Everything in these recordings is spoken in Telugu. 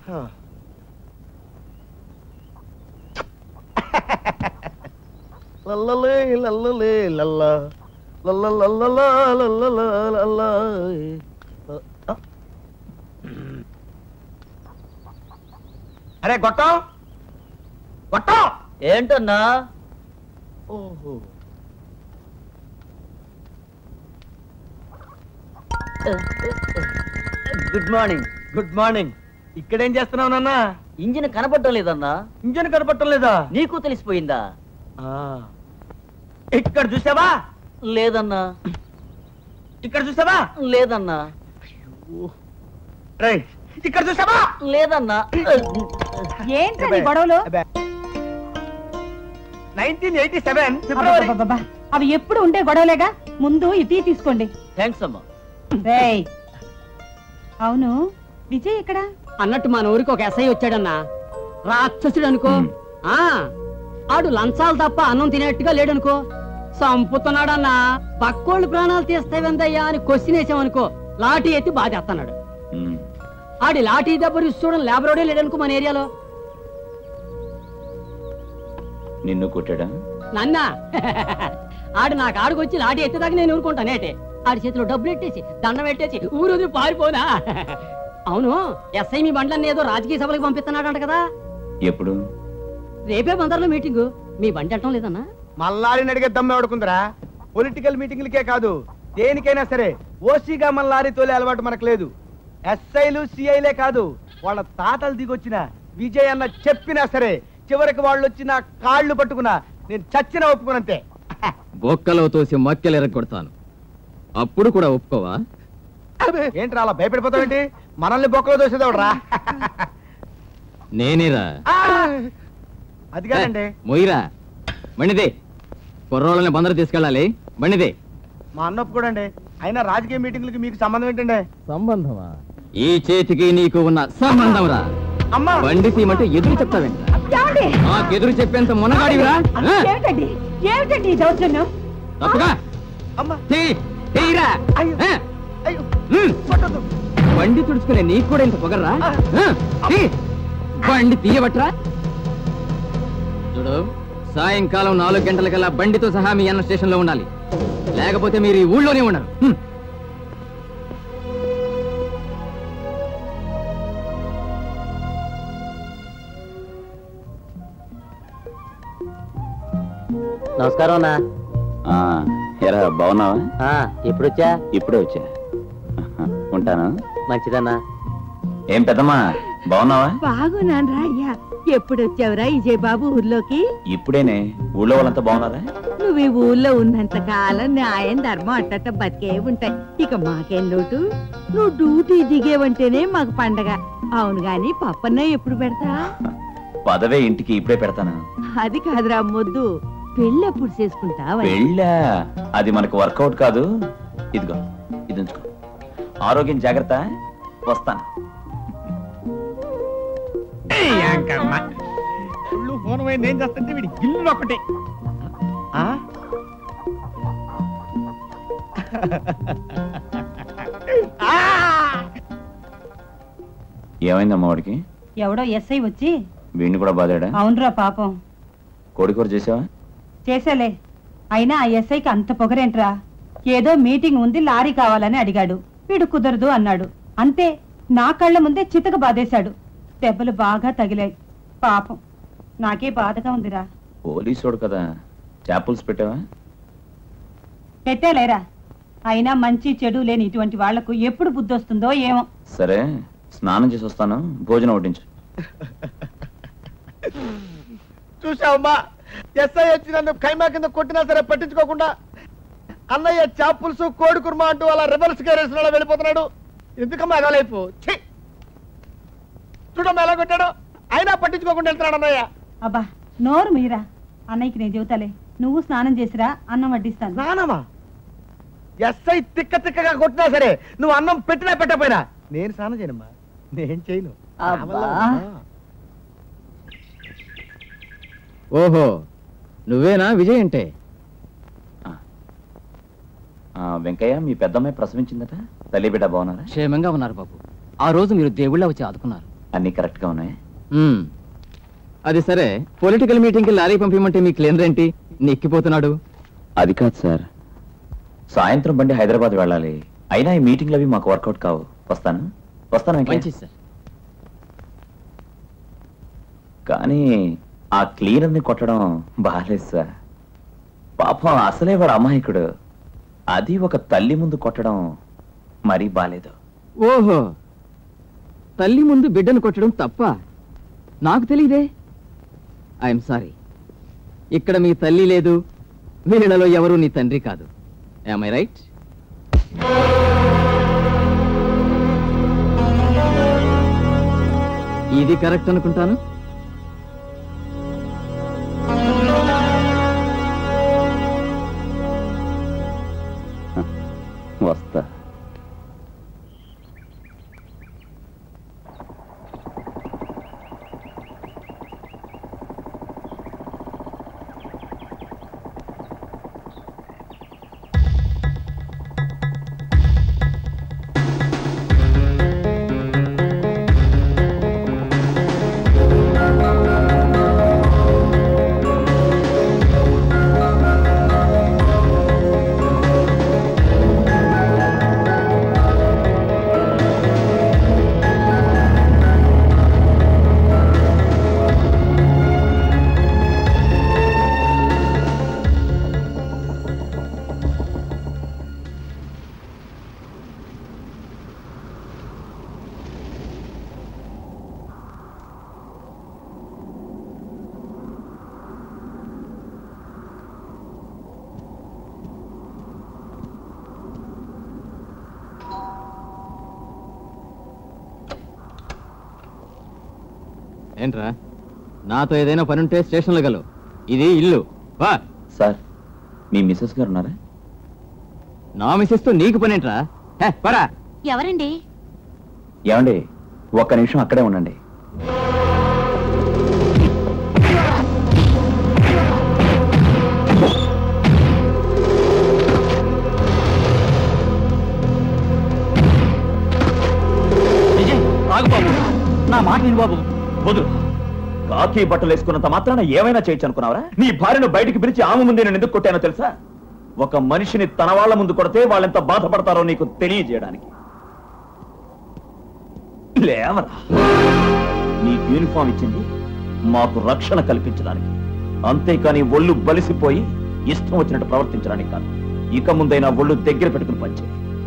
లల్లలే లల్లలే లల్ల లల్లలల్లలా లల్లలా లల్లా. ఆ. అరే గొట్టం గొట్టం ఏంటన్నా ఓహో గుడ్ మార్నింగ్ గుడ్ మార్నింగ్ ఇక్కడేం చేస్తున్నావు నాన్న ఇంజిన్ కనపడటం లేదన్నా ఇంజన్ కనపడటం లేదా నీకు తెలిసిపోయిందా ఆ. ఇక్కడ చూసావా లేదన్నా ఇక్కడ చూసావా లేదన్నా రైట్ ఇక్కడ చూసావా లేదన్నా ఏంటండి గొడవలు నైన్టీన్ ఎయిటీ సెవెన్ ఫిబ్రవరి అబ్బబ్బబ్బబ్బా. అవి ఎప్పుడు ఉండే గొడవలేగా ముందు ఈ టీ తీసుకోండి థ్యాంక్స్ అమ్మా రేయ్. అవును విజయ్ ఎక్కడ అన్నట్టు మన ఊరికి ఒక ఎస్ఐ వచ్చాడన్నా రాక్షసుడు అనుకో ఆ ఆడు లంచాలు తప్ప అన్నం తినేట్టుగా లేడనుకో సంపుతున్నాడన్నా పక్కోళ్ళు ప్రాణాలు తీస్తావేందయ్యా అని క్వశ్చన్ వేసామనుకో లాఠీ ఎత్తి బాధేస్తున్నాడు ఆడి లాఠీ దెబ్బ చూడడం లేబరోడే లేడనుకో మన ఏరియాలో నిన్ను కొట్టాడా నాన్న ఆడు నా కాడుకు వచ్చి లాఠీ ఎత్తేదాకా నేను ఊరుకుంటానేటే ఆడి చేతిలో డబ్బులు ఎట్టేసి దండం పెట్టేసి ఊరు వదిలి పారిపోనా అవును ఎస్ఐ మీ బండ్లన్నీ ఏదో రాజకీయ సభలకు పంపిస్తున్నాడంట కదా ఎప్పుడు రేపే బందర్లో మీటింగు మీ బండి అంటం లేదన్నా మల్లారిని అడిగే దమ్ము ఎవడుకుందిరా పొలిటికల్ మీటింగ్లకే కాదు దేనికైనా సరే ఓసీగా మల్లారి తోలే అలవాటు మనకు లేదు ఎస్ఐలు సిఐలే కాదు వాళ్ళ తాతలు దిగొచ్చిన విజయ్ అన్న చెప్పినా సరే చివరికి వాళ్ళు వచ్చి నా కాళ్ళు పట్టుకున్నా నేను చచ్చిన ఒప్పుకునంతే బొక్కలో తోసి మక్కెలు ఎరగొడతాను అప్పుడు కూడా ఒప్పుకోవా ఏంట్రా అలా భయపడిపోతావేంటి మనల్ని బొక్కలో దోసేదేవడరా నేనేరా అది కాదండి మొయ్యరా బండిదే కుర్రోళ్ళని బందరు తీసుకెళ్ళాలి బండిదే మా అన్న ఒప్పుకోడండి అయినా రాజకీయ మీటింగ్లకి మీకు సంబంధం ఏంటండి సంబంధమా ఈ చేతికి నీకు ఉన్న సంబంధం రా అమ్మా బండి తీయమంటే ఎదురు చెప్తావేంట ఏమండి? నాకు ఎదురు చెప్పేంత మునగాడివిరా ఆ? ఏమిటండి ఏమిటండి ఈ దౌర్జన్యం తప్పుగా అమ్మా తీ, తీరా అయ్యో. ఆ? అయ్యో ఉమ్. కొట్టొద్దు. బండి తుడుచుకునే నీకు కూడా ఇంత పొగర్రా ఆ? తీ. బండి తీయబట్రా చూడు సాయంకాలం నాలుగు గంటలకల్లా బండితో సహా మీ అన్న స్టేషన్ లో ఉండాలి లేకపోతే మీరు ఈ ఊళ్ళోనే ఉండరు హ్మ్. నమస్కారం అన్నా ఆ, ఎరా బాగున్నావా ఆ, ఎప్పుడొచ్చా ఇప్పుడే వచ్చా ఆహా, ఉంటాను మంచిదన్నా ఏం పెద్దమ్మా బాగున్నావా బాగున్నాను రా అయ్యా ఎప్పుడు వచ్చావురా విజయ్ బాబు ఊర్లోకి ఇప్పుడేనే ఊళ్ళో వాళ్ళంతా బాగున్నారా నువ్వు ఈ ఊర్లో ఉన్నంత కాలం న్యాయం ధర్మం అట్టట్ట బతికే ఉంటాయి ఇక మాకేం లోటు నువ్వు డ్యూటీ దిగేవంటేనే మాకు పండగ అవును గాని పప్పన్న ఎప్పుడు పెడతా పదవే ఇంటికి ఇప్పుడే పెడతాను అది కాదురా మొద్దు పెళ్ళెప్పుడు చేసుకుంటావా పెళ్ళా అది మనకు వర్కౌట్ కాదు ఇదిగో ఇది ఉంచుకో ఆరోగ్యం జాగ్రత్త వస్తాను ఒళ్ళు హోనమైంది ఏం చేస్తుంటే వీడి గిల్లు ఒకటి ఆ? ఆ! ఏమైందమ్మా వాడికి ఎవడో ఎస్ఐ వచ్చి వీడిని కూడా బాధాడా అవునరా పాపం కోడికూర చేసావా చేసేలే అయినా ఆ ఎస్ఐకి అంత పొగరేంట్రా ఏదో మీటింగ్ ఉంది లారీ కావాలని అడిగాడు వీడు కుదరదు అన్నాడు అంతే నా కళ్ళ ముందే చితక బాధేశాడు దెబ్బలు బాగా తగిలాయి పాపం నాకే బాధగా ఉందిరా పోలీసోడు కదా చాపుల్స్ పెట్టావా పెట్టేలేరా అయినా మంచి చెడు లేని ఇటువంటి వాళ్లకు ఎప్పుడు బుద్ధి వస్తుందో ఏమో సరే స్నానం చేసి వస్తాను భోజనం వడ్డించు చూసావమ్మా ఎస్ఐ వచ్చి నన్ను ఖైమా కింద కొట్టినా సరే పట్టించుకోకుండా అన్నయ్య చాపుల్స్ కోడి కుర్మా అంటూ అలా రివర్స్ గేరేసిన వెళ్ళిపోతున్నాడు ఎందుకమ్మా ఎగలేపు ఛీ! చూడమ్మా ఎలా కొట్టాడు అయినా పట్టించుకోకుండా వెళ్తున్నాడు అన్నయ్య అబ్బా నోరు మీరా అన్నయ్యకి నేను చెబుతాలే నువ్వు స్నానం చేసిరా అన్నం వడ్డిస్తాను నానమ్మా ఎస్ఐ తిక్క తిక్కగా కొట్టినా సరే నువ్వు అన్నం పెట్టినా పెట్టకపోయినా నేను స్నానం చేయనమ్మా నేను చేయను నా వల్ల అబ్బా. అవ్వదు. ఓహో నువ్వేనా విజయ్ అంటే ఆ, వెంకయ్య మీ పెద్దమ్మాయి ప్రసవించిందట తల్లి బిడ్డ బాగున్నారా క్షేమంగా ఉన్నారు బాబు ఆ రోజు మీరు దేవుళ్ళ వచ్చి ఆదుకున్నారు అన్ని కరెక్ట్ గా ఉన్నాయి మ్మ్. అది సరే పొలిటికల్ మీటింగ్కి లారీ పంపించమంటే మీ క్లీనర్ ఏంటి నెక్కిపోతున్నాడు అది కాదు సార్ సాయంత్రం బండి హైదరాబాద్ వెళ్ళాలి అయినా ఈ మీటింగ్లు అవి మాకు వర్కౌట్ కావు వస్తాను వస్తాను వెంకయ్య. మంచిది సార్ కానీ ఆ క్లీనర్ ని కొట్టడం బాగాలేదు సార్ పాపం అసలే వాడు అమాయకుడు అది ఒక తల్లి ముందు కొట్టడం మరీ బాలేదు ఓహో తల్లి ముందు బిడ్డను కొట్టడం తప్ప నాకు తెలియదే ఐఎమ్ సారీ ఇక్కడ మీ తల్లి లేదు వీళ్ళలో ఎవరు నీ తండ్రి కాదు ఐ రైట్ ఇది కరెక్ట్ అనుకుంటాను వస్తా ఏంట్రా నాతో ఏదైనా పని ఉంటే స్టేషన్లో గలవు ఇది ఇల్లు వా సార్ మీ మిస్సెస్ గారు ఉన్నారా నా మిసెస్ తో నీకు పని ఏంట్రా హే, పరా ఎవరండి ఏమండి ఒక్క నిమిషం అక్కడే ఉండండి నా మాట విను బాబు వదులు కాకి బట్టలు వేసుకున్నంత మాత్రాన ఏమైనా చేయొచ్చు అనుకున్నావరా నీ భార్యను బయటికి పిలిచి ఆమె ముందే నేను ఎందుకు కొట్టానో తెలుసా ఒక మనిషిని తన వాళ్ళ ముందు కొడితే వాళ్ళెంత బాధపడతారో నీకు తెలియజేయడానికి లేవరా నీ యూనిఫామ్ ఇచ్చింది మాకు రక్షణ కల్పించడానికి అంతేకాని ఒళ్ళు బలిసిపోయి ఇష్టం వచ్చినట్టు ప్రవర్తించడానికి కాదు ఇక ముందైనా ఒళ్ళు దగ్గర పెట్టుకుని పంచే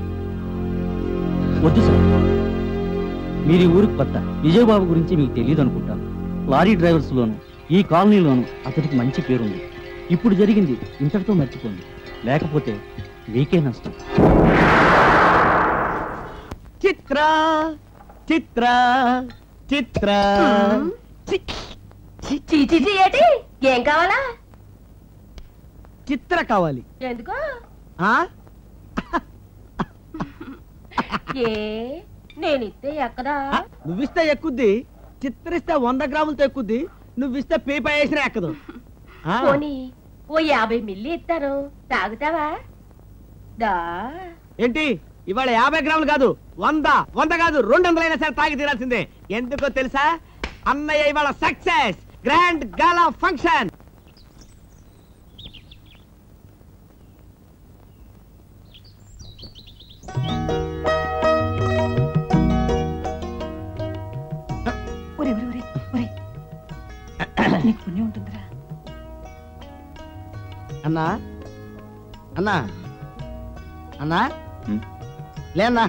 వద్దు సార్ మీరు ఈ ఊరికి కొత్త విజయబాబు గురించి మీకు తెలియదు అనుకుంటాను లారీ డ్రైవర్స్ లోను ఈ కాలనీలోను అతడికి మంచి పేరుంది ఇప్పుడు జరిగింది ఇంతటితో మర్చిపోండి లేకపోతే మీకే నష్టం చిత్ర చిత్ర చిత్ర చీచి ఏటి ఏం కావాలా చిత్ర కావాలి ఎందుకు ఆ ఏ నేనిస్తే ఎక్కదా నువ్విస్తే ఎక్కుద్ది చిత్రిస్తే వంద గ్రాములతో ఎక్కుద్ది నువ్విస్తే పీప వేసినా ఎక్కదు ఆ, పోనీ ఓ యాభై మిల్లి ఇస్తాను తాగుతావా దా ఏంటి ఇవాళ యాభై గ్రాములు కాదు వంద వంద కాదు రెండు వందలైనా సరే తాగి తీరాల్సిందే ఎందుకో తెలుసా అన్నయ్య ఇవాళ సక్సెస్ గ్రాండ్ గాలా ఫంక్షన్ ఒరే ఒరే ఒరే ఒరే నీకు పుణ్యం ఉంటుందిరా అన్నా అన్నా అన్నా హ్మ్? లేనా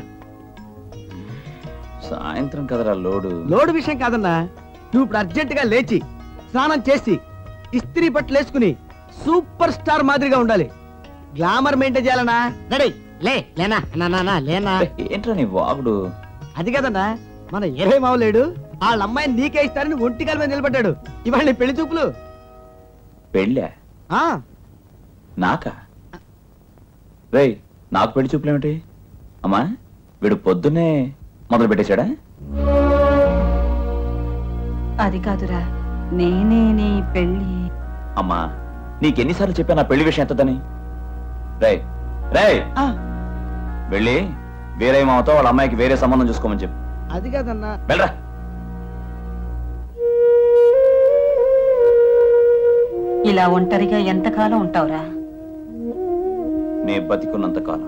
సాయంత్రం కదరా లోడు లోడు విషయం కాదన్నా నువ్వు ఇప్పుడు అర్జెంట్ గా లేచి స్నానం చేసి ఇస్త్రీ బట్టలు వేసుకుని సూపర్ స్టార్ మాదిరిగా ఉండాలి గ్లామర్ మెయింటైన్ చేయాలన్నా రెడీ లే లేనా అన్నా, అన్నా, అన్నా, లేనా ఏంట్రా నీ వాగుడు అది కదన్నా మన ఇరవై మావలేడు వాళ్ళ అమ్మాయిని నీకే ఇస్తారని ఒంటి కాలు మీద నిలబడ్డాడు ఇవాళ నీ పెళ్లి చూపులు పెళ్ళా ఆ నాకా రేయ్ నాకు పెళ్లి చూపులేమిటి అమ్మా వీడు పొద్దున్నే మొదలు పెట్టేశాడా అది కాదురా నేనే నీ పెళ్ళి అమ్మా నీకెన్నిసార్లు చెప్పా నా పెళ్లి విషయం ఎంతదని రేయ్ రేయ్ ఆ, వెళ్ళి వేరే మామతో వాళ్ళ అమ్మాయికి వేరే సంబంధం చూసుకోమని చెప్పు అది కాదన్నా వెళ్ళరా ఇలా ఒంటరిగా ఎంతకాలం ఉంటావురా నే బతికున్నంత కాలం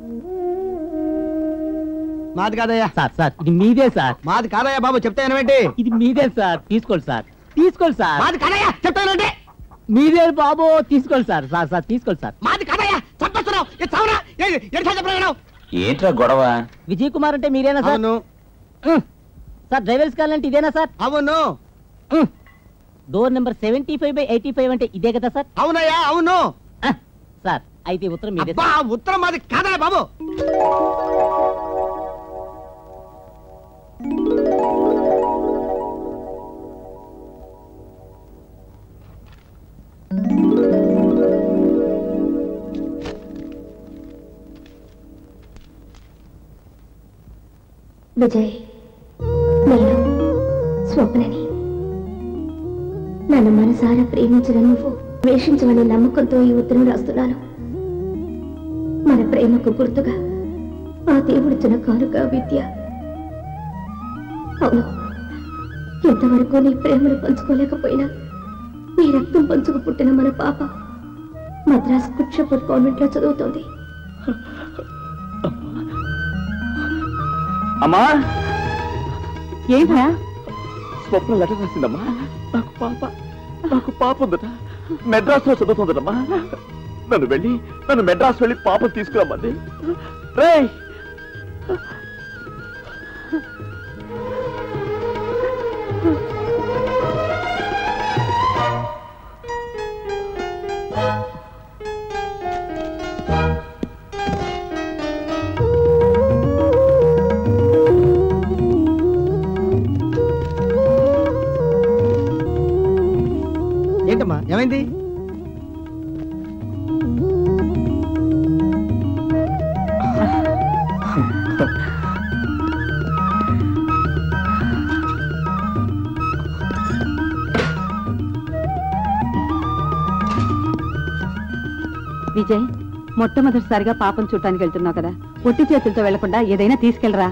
మాది కాదయ్యా సార్ సార్ ఇది మీదే సార్ మాది కాదయ్యా బాబు చెప్తా వినవేంటి ఇది మీదే సార్ తీసుకోండి సార్ తీసుకోండి సార్ మాది కాదయ్యా చెప్తా వినండి మీదే బాబు తీసుకోండి సార్ సార్ సార్ తీసుకోండి సార్ మాది కాదయ్యా చంపేస్తున్నావు ఇది చావురా ఎడి చెప్పలేవు ఏంట్రా గొడవ విజయ్ కుమార్ అంటే మీరేనా సార్ అవును ఉహ్. సార్ డ్రైవర్స్ కాల్ అంటే ఇదేనా సార్ అవును ఉహ్. Door number seventy five by eighty five అంటే ఇదే కదా సార్ అవునయ్యా అవును ఆహ్. సార్ అయితే ఉత్తరం మీదే అబ్బా సార్. ఉత్తరం మాది కాదయ్యా బాబు విజయ్ నేను స్వప్నని నన్ను మనసారా ప్రేమించిన నువ్వు వేషించమనే నమ్మకంతో ఈ ఉత్తరం రాస్తున్నాను మన ప్రేమకు గుర్తుగా ఆ దేవుడిచ్చిన కానుక విద్య అవును ఇంతవరకు నీ ప్రేమను పంచుకోలేకపోయినా నీ రక్తం పంచుకు పుట్టిన మన పాప మద్రాస్ కుక్షపూర్ కాన్వెంట్ లో చదువుతోంది అమ్మా ఏంట్రా స్వప్న లెటర్ రాసిందమ్మా నాకు పాప నాకు పాప ఉందట మెడ్రాస్ లో చదువుతుందటమ్మా నన్ను వెళ్ళి నన్ను మెడ్రాస్ వెళ్ళి పాప తీసుకురమ్మంది రేయ్ ఏంటమ్మా ఏమైంది విజయ్ మొట్టమొదటిసారిగా పాపం చూడటానికి వెళ్తున్నావు కదా పొట్టి చేతులతో వెళ్లకుండా ఏదైనా తీసుకెళ్ళరా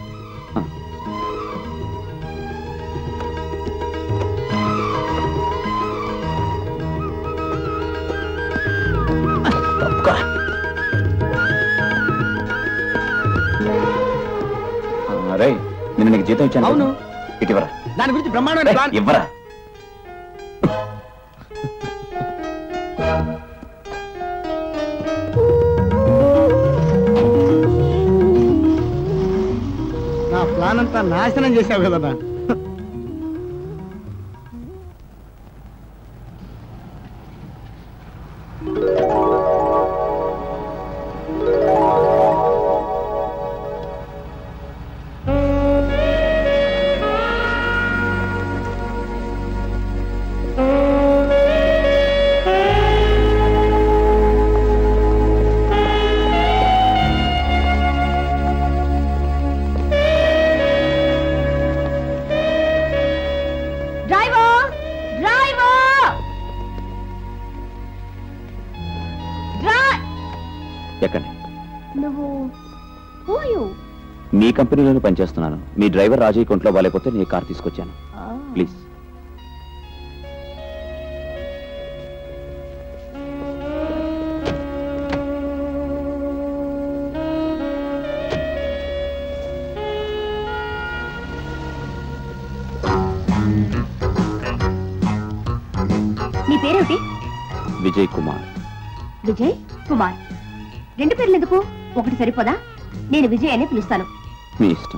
రే నేను నీకు జీతం ఇచ్చాను అవును. ఇటు ఇవ్వరా దాని గురించి బ్రహ్మాండమైన రేయ్, ప్లాన్ ఇవ్వరా నా ప్లాన్ అంతా నాశనం చేసావు కదా డ్రైవర్ డ్రైవర్ డ్రై ఎక్కండి నువ్వు who are you? మీ కంపెనీలోనే పనిచేస్తున్నాను మీ డ్రైవర్ రాజయ్య కొంట్లో బాలేకపోతే నీ కార్ తీసుకొచ్చాను ప్లీజ్ నీ పేరేమిటి విజయ్ కుమార్ విజయ్ కుమార్ రెండు పేర్లు ఎందుకు ఒకటి సరిపోదా నేను విజయ్ అని పిలుస్తాను మీ ఇష్టం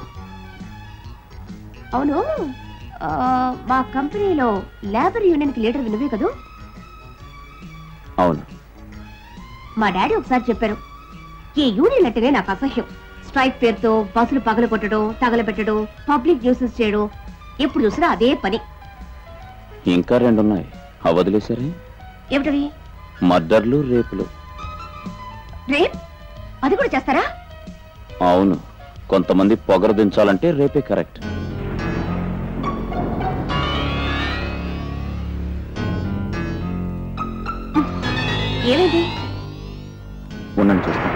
అవును ఆ, మా కంపెనీలో లేబర్ యూనియన్ కి లీడర్ వినువే కదూ అవును మా డాడీ ఒకసారి చెప్పారు ఈ యూనియన్ అంటేనే నాకు అసహ్యం స్ట్రైక్ పేరుతో బస్సులు పగలు కొట్టడం తగలబెట్టడం పబ్లిక్ న్యూసెస్ చేయడం ఎప్పుడు చూసినా అదే పని ఇంకా రెండు ఉన్నాయి అవి వదిలేశారే ఏమిటవి మర్డర్లు రేపులు రేప్ అది కూడా చేస్తారా అవును కొంతమంది పొగరు దించాలంటే రేపే కరెక్ట్ ఏమైంది ఉండండి చూస్తాను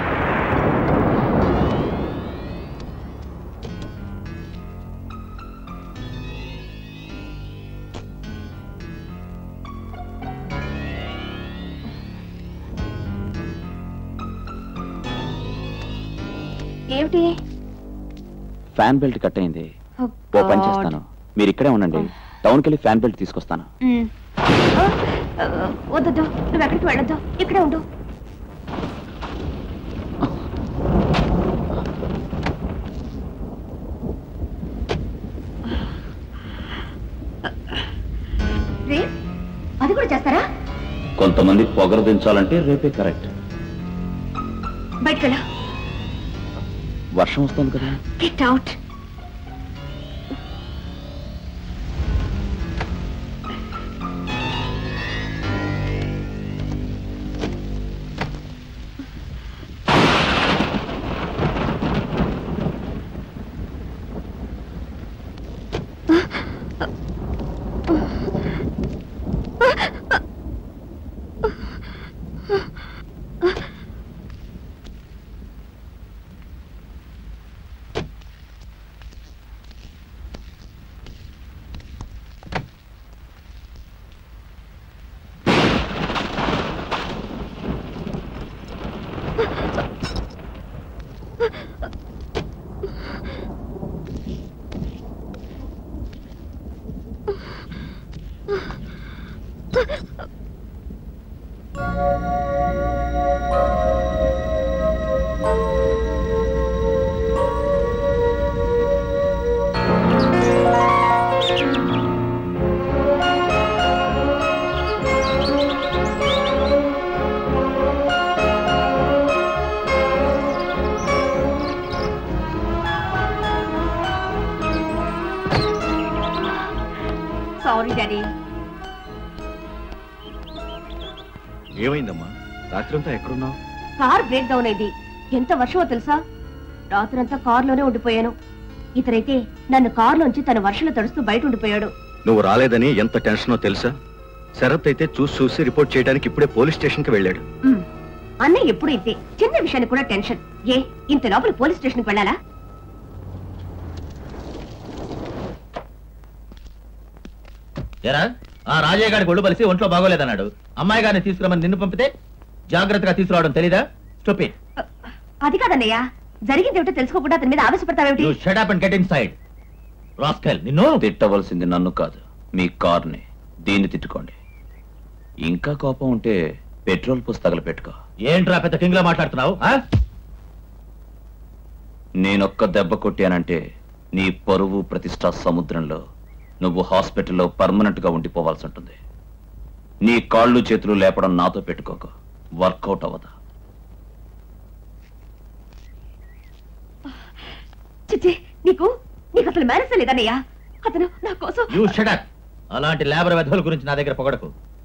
ఏమిటి ఫ్యాన్ బెల్ట్ కట్ అయింది Oh, ఓ పని God. చేస్తాను మీరు ఇక్కడే ఉండండి టౌన్కి వెళ్ళి ఫ్యాన్ బెల్ట్ తీసుకొస్తాను మ్మ్. ఆ, ఆ, వద్దొద్దు నువ్వు ఎక్కడికి వెళ్ళొద్దు ఇక్కడే ఉండు రే అది కూడా చేస్తారా కొంతమంది పొగరు దించాలంటే రేపే కరెక్ట్ బయటకు వెళ్ళా వర్షం వస్తుంది కదా గెట్ అవుట్ సారీ డాడీ ఏమైందమ్మా రాత్రంతా ఎక్కడున్నావు కార్ బ్రేక్ డౌన్ అయింది ఎంత వర్షమో తెలుసా రాత్రంతా కారులోనే ఉండిపోయాను ఇతరైతే నన్ను కారులోంచి తన వర్షంలో తడుస్తూ బయట ఉండిపోయాడు నువ్వు రాలేదని ఎంత టెన్షనో తెలుసా శరత్ అయితే చూసి చూసి రిపోర్ట్ చేయడానికి ఇప్పుడే పోలీస్ స్టేషన్ కి వెళ్ళాడు మ్. అన్నయ్య ఎప్పుడు ఇంతే చిన్న విషయానికి కూడా టెన్షన్ ఏ ఇంత లోపల పోలీస్ స్టేషన్కి వెళ్ళాలా ఎరా ఆ రాజయ్య గారికి ఒళ్ళు బలిసి ఒంట్లో బాగోలేదన్నాడు అమ్మాయి గారిని తీసుకురమని నిన్ను పంపితే జాగ్రత్తగా తీసుకురావడం తెలీదా స్టూపిడ్ అది కాదన్నయ్య జరిగిందేమిటో తెలుసుకోకుండా అతని మీద ఆవేశపడతావేమిటి you shut up and get inside rascal నిన్ను తిట్టవలసింది నన్ను కాదు మీ కార్ని దీన్ని తిట్టుకోండి ఇంకా కోపం ఉంటే పెట్రోల్ పోసి తగలపెట్టుకో ఏంట్రా పెద్ద కింగ్ లో మాట్లాడుతున్నావు ఆ? నేనొక్క దెబ్బ కొట్టానంటే నీ పరువు ప్రతిష్ట సముద్రంలో నువ్వు హాస్పిటల్లో పర్మనెంట్ గా ఉండిపోవాల్సి ఉంటుంది నీ కాళ్ళు చేతులు లేపడం నాతో పెట్టుకోకు వర్కౌట్ అవ్వదా చిచ్చి నీకు నీకు అసలు మేనస్ లేదన్నయ్య అతను నా కోసం యు షట్ అప్ అలాంటి లేబర్ వెధవుల గురించి నా దగ్గర పొగడకు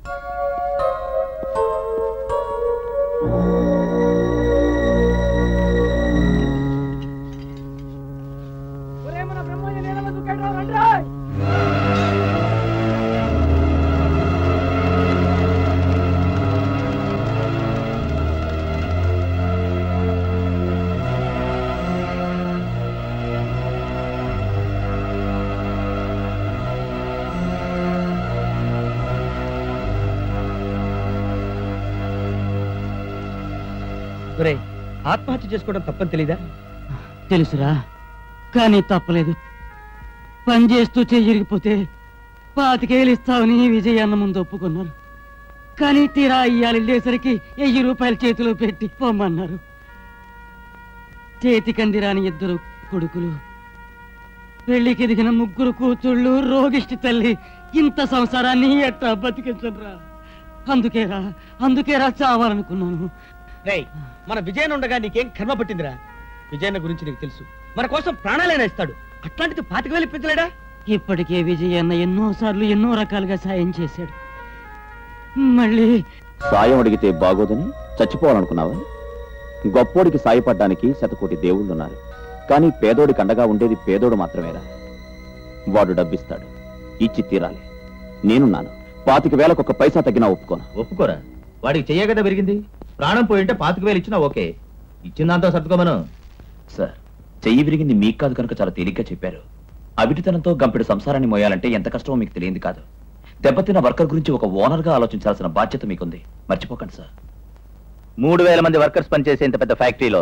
ఒరేయ్ ఆత్మహత్య చేసుకోవడం తప్పని తెలీదా తెలుసురా కానీ తప్పలేదు పని చేస్తూ చెయ్యరిగిపోతే పాతికేలు ఇస్తావని విజయ్ అన్న ముందు ఒప్పుకున్నాను కానీ తీరా ఇయ్యాలి వెళ్ళేసరికి వెయ్యి రూపాయలు చేతిలో పెట్టి పొమ్మన్నారు చేతికందిరాని ఇద్దరు కొడుకులు పెళ్లికి ఎదిగిన ముగ్గురు కూతుళ్ళు రోగిష్టి తల్లి ఇంత సంసారాన్ని ఎట్టా బతికించరా అందుకేరా అందుకేరా చావాలనుకున్నాను రేయ్ మన విజయన్ ఉండగా నీకేం కర్మ పట్టిందిరా విజయన్న గురించి నీకు తెలుసు మన కోసం ప్రాణాలైనా ఇస్తాడు అట్లాంటిది పాతిక వేలు ఇప్పించలేడా ఇప్పటికే విజయ్ అన్న ఎన్నో సార్లు ఎన్నో రకాలుగా సాయం చేశాడు మళ్ళీ సాయం అడిగితే బాగోదని చచ్చిపోవాలనుకున్నావా గొప్పోడికి సాయపడ్డానికి శతకోటి దేవుళ్ళున్నారు కానీ పేదోడికి అండగా ఉండేది పేదోడు మాత్రమేరా వాడు డబ్బిస్తాడు ఇచ్చి తీరాలి నేనున్నాను పాతిక వేలకు ఒక పైసా తగ్గినా ఒప్పుకోను ఒప్పుకోరా వాడికి చెయ్య కదా పెరిగింది ప్రాణం పోయింటే పాతిక వేలు ఇచ్చినా ఓకే ఇచ్చిన దాంతో సర్దుకోమను సార్ చెయ్యి విరిగింది మీకు కాదు కనుక చాలా తేలిగ్గా చెప్పారు అవిటితనంతో గంపెడు సంసారాన్ని మోయాలంటే ఎంత కష్టమో మీకు తెలియంది కాదు దెబ్బతిన్న వర్కర్ గురించి ఒక ఓనర్ గా ఆలోచించాల్సిన బాధ్యత మీకుంది మర్చిపోకండి సార్ మూడు వేల మంది వర్కర్స్ పనిచేసే ఇంత పెద్ద ఫ్యాక్టరీలో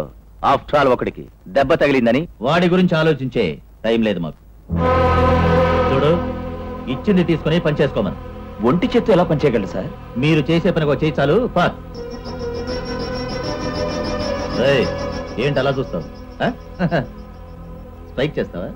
ఆఫ్టర్ ఆల్ ఒకడికి దెబ్బ తగిలిందని వాడి గురించి ఆలోచించే టైం లేదు మాకు చూడు ఇచ్చింది తీసుకుని పనిచేసుకోమని ఒంటి చేత్తో ఎలా పనిచేయగలరు సార్ మీరు చేసే పని ఒక చేయి చాలు పార్ ఏయ్, ఏంటి అలా చూస్తావు ఆ? స్ట్రైక్ చేస్తావా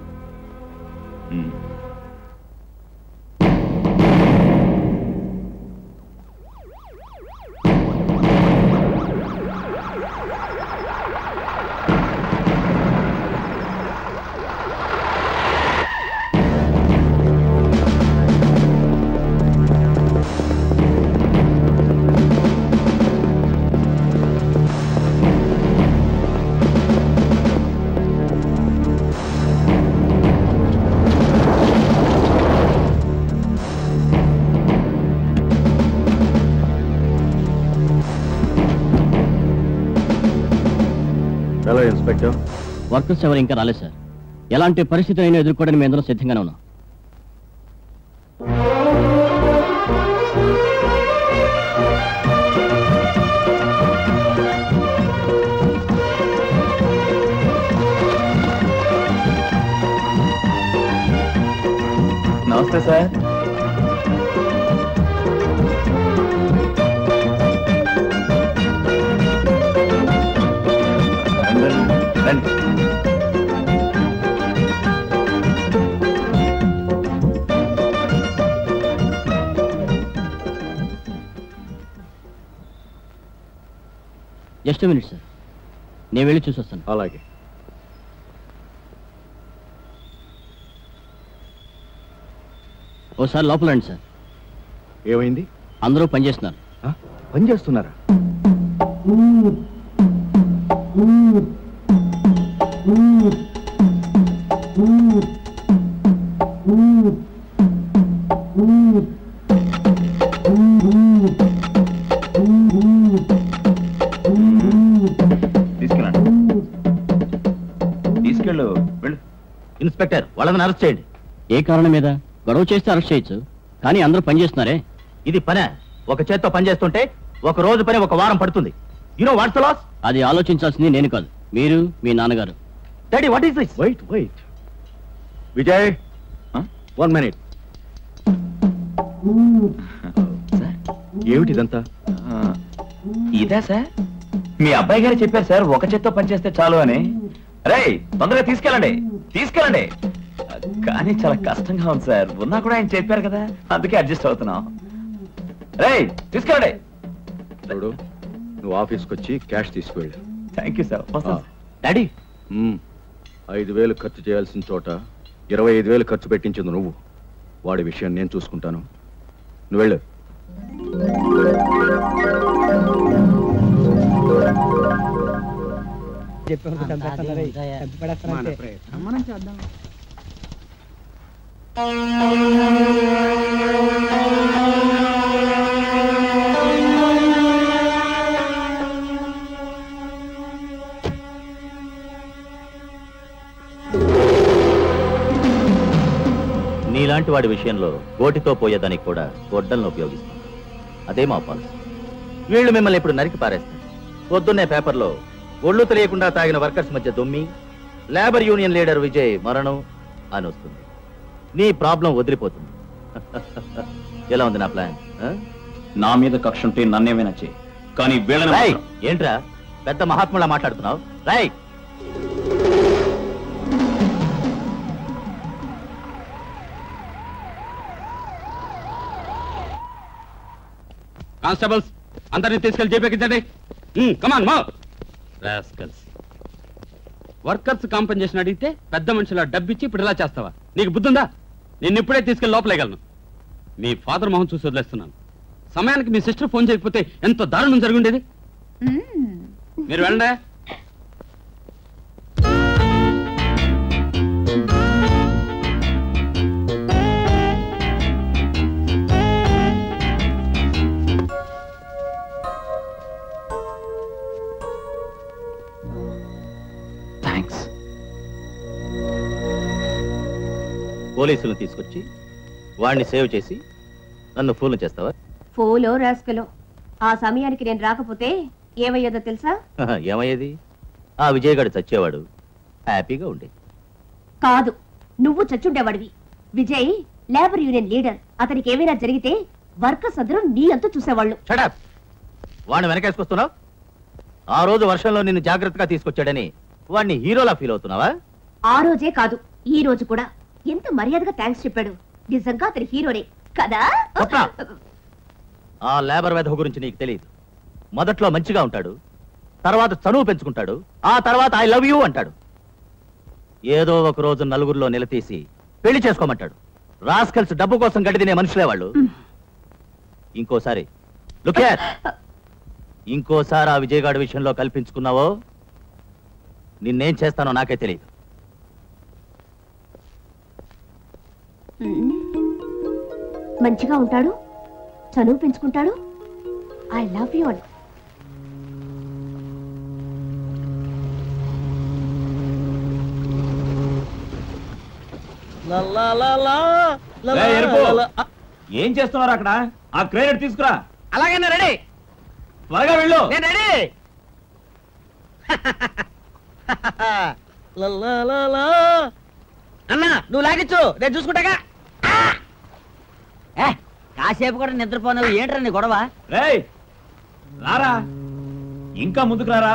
హలో ఇన్స్పెక్టర్ వర్కర్స్ ఎవరు ఇంకా రాలేదు సార్ ఎలాంటి పరిస్థితులైనా ఎదుర్కోవడానికి మేము అందరం సిద్ధంగానే ఉన్నాం నమస్తే సార్ రండి, రండి. జస్ట్ మినిట్ సార్ నేను వెళ్ళి చూసి వస్తాను అలాగే ఓసారి లోపల రండి సార్ ఏమైంది అందరూ పనిచేస్తున్నారు ఆ? పని చేస్తున్నారా తీసుకెళ్ళండి తీసుకెళ్ళు వెళ్ళు ఇన్స్పెక్టర్ వాళ్ళని అరెస్ట్ చేయండి ఏ కారణం మీద గొడవ చేస్తే అరెస్ట్ చేయొచ్చు కానీ అందరూ పనిచేస్తున్నారే ఇది పనే ఒక చేత్తో పని చేస్తుంటే ఒక రోజు పని ఒక వారం పడుతుంది యూనో వాట్స్ లాస్ అది ఆలోచించాల్సింది నేను కాదు మీరు మీ నాన్నగారు daddy what is this wait wait Vijay one minute sir ఏమిటి ఇదంతా ఆ, ఇదా సార్ మీ అబ్బాయి గారు చెప్పారు సార్ ఒక చేత్తో పనిచేస్తే చాలు అని రే తొందరగా తీసుకెళ్ళండి తీసుకెళ్ళండి కానీ చాలా కష్టంగా ఉంది సార్ ఉన్నా కూడా ఆయన చెప్పారు కదా అందుకే అడ్జస్ట్ అవుతున్నాం రే తీసుకెళ్ళండి చూడు నువ్వు ఆఫీస్కి వచ్చి క్యాష్ తీసుకువెళ్ళు థ్యాంక్ యూ సార్ వస్తాను సార్. డాడీ మ్మ్. ఐదు వేలు ఖర్చు చేయాల్సిన చోట ఇరవై ఐదు వేలు ఖర్చు పెట్టించింది నువ్వు వాడి విషయం నేను చూసుకుంటాను నువ్వు వెళ్ళు నీలాంటి వాడి విషయంలో గోటితో పోయేదానికి కూడా గొడ్డలను ఉపయోగిస్తాం అదే మా పాలసీ వీళ్ళు మిమ్మల్ని ఇప్పుడు నరికి పారేస్తారు పొద్దున్నే పేపర్లో ఒళ్ళు తెలియకుండా తాగిన వర్కర్స్ మధ్య దొమ్మి లేబర్ యూనియన్ లీడర్ విజయ్ మరణం అని వస్తుంది నీ ప్రాబ్లం వదిలిపోతుంది ఎలా ఉంది నా ప్లాన్ ఆ? నా మీద కక్ష ఉంటే నన్నేమైనా చేయి కానీ వీళ్ళని రాయ్ మాత్రం- ఏంట్రా పెద్ద మహాత్ములా మాట్లాడుతున్నావు రాయ్ కానిస్టేబుల్స్ అందరినీ తీసుకెళ్లి చేపెక్కించండి కమాన్ మా రాస్కల్స్ వర్కర్స్ కాంపెన్సేషన్ అడిగితే పెద్ద మనుషుల డబ్బిచ్చి ఇప్పుడు ఇలా చేస్తావా నీకు బుద్ధుందా నిన్ను ఇప్పుడే తీసుకెళ్లి లోపలేయగలను మీ ఫాదర్ మొహం చూసి వదిలేస్తున్నాను సమయానికి మీ సిస్టర్ ఫోన్ చేయకపోతే ఎంతో దారుణం జరుగుండేది మీరు వెళ్ళండి థ్యాంక్స్ పోలీసులను తీసుకొచ్చి వాడిని సేవ్ చేసి నన్ను ఫూల్ చేస్తావా ఫోలో రాస్కలో ఆ సమయానికి నేను రాకపోతే ఏమయ్యేదో తెలుసా ఏమయ్యేది ఆ విజయగాడు చచ్చేవాడు హ్యాపీగా ఉండేది కాదు నువ్వు చచ్చుండేవాడివి విజయ్ లేబర్ యూనియన్ లీడర్ అతనికి ఏమైనా జరిగితే వర్కర్స్ అందరూ నీ అంతు చూసేవాళ్ళు షడప్ వాడిని వెనకేసుకొస్తున్నావు ఆ రోజు వర్షంలో నిన్ను జాగ్రత్తగా తీసుకొచ్చాడని వాడిని హీరోలా ఫీల్ అవుతున్నావా ఆ రోజే కాదు ఈ రోజు కూడా ఎంత మర్యాదగా థ్యాంక్స్ చెప్పాడు నిజంగా అతని హీరోనే కదా స్వప్న! ఆ లేబర్ వెధవ గురించి నీకు తెలియదు మొదట్లో మంచిగా ఉంటాడు తర్వాత చనువు పెంచుకుంటాడు ఆ తర్వాత ఐ లవ్ యూ అంటాడు ఏదో ఒక రోజు నలుగురిలో నిలదీసి పెళ్లి చేసుకోమంటాడు రాస్కల్స్ డబ్బు కోసం గడిదినే మనుషులే వాళ్ళు ఇంకోసారి లుక్ ఇంకోసారి ఆ విజయగాడి విషయంలో కల్పించుకున్నావో నిన్నేం చేస్తానో నాకే తెలియదు మ్మ్. మంచిగా ఉంటాడు చనువు పెంచుకుంటాడు ఐ లవ్ యూ అని ఏయ్, ఎరుపు! ఏం చేస్తున్నారు అక్కడ ఆ క్రెడిట్ తీసుకురా అలాగే రెడీ త్వరగా వెళ్ళు నేను రెడీ అన్నా నువ్వు లాగించు నేను చూసుకుంటాగా కాసేపు కూడా నిద్రపోనవు ఏంట్రా నీ గొడవ రేయ్ రారా ఇంకా ముందుకు రారా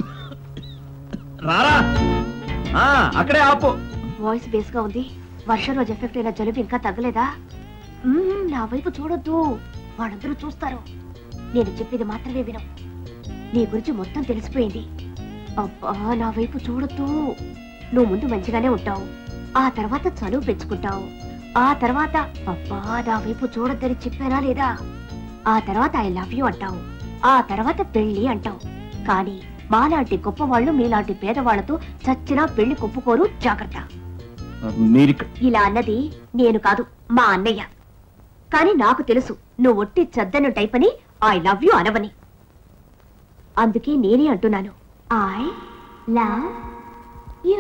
రారా ఆ, అక్కడే ఆపు వాయిస్ బేస్ గా ఉంది వర్షం రోజు ఎఫెక్ట్ అయిన జలుబు ఇంకా తగ్గలేదా మ్మ్, నా వైపు చూడొద్దు వాళ్ళందరూ చూస్తారు నేను చెప్పేది మాత్రమే వినం నీ గురించి మొత్తం తెలిసిపోయింది అబ్బా నా వైపు చూడొద్దు నువ్వు ముందు మంచిగానే ఉంటావు ఆ తర్వాత చనువు పెంచుకుంటావు ఆ తర్వాత అబ్బా నా వైపు చూడొద్దని చెప్పానా లేదా ఆ తర్వాత ఐ లవ్ యూ అంటావు ఆ తర్వాత పెళ్లి అంటావు కానీ మాలాంటి గొప్ప వాళ్ళు మీలాంటి పేదవాళ్లతో చచ్చినా పెళ్లి కొప్పుకోరు జాగ్రత్త మీరు ఇలా అన్నది నేను కాదు మా అన్నయ్య కానీ నాకు తెలుసు నువ్వు ఒట్టి చద్దను టైప్ అని ఐ లవ్ యు అనవని అందుకే నేనే అంటున్నాను ఐ లవ్ యూ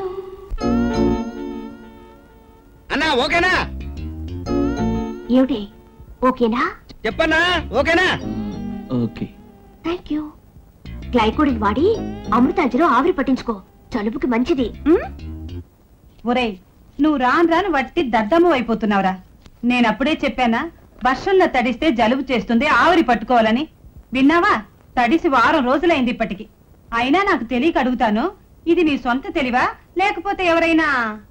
అన్నా ఓకేనా ఏమిటి ఓకేనా చెప్పన్నా ఓకేనా ఓకే థ్యాంక్ యూ గ్లైకోడిన్ వాడి అమృతాంజనం ఆవిరి పట్టించుకో జలుబుకి మంచిది ఉమ్? ఒరేయ్ నువ్వు రాను రాను వట్టి దద్దమ్మ అయిపోతున్నావురా నేనప్పుడే చెప్పానా వర్షంలో తడిస్తే జలుబు చేస్తుంది ఆవిరి పట్టుకోవాలని విన్నావా తడిసి వారం రోజులైంది ఇప్పటికి అయినా నాకు తెలియక అడుగుతాను ఇది నీ సొంత తెలివా లేకపోతే ఎవరైనా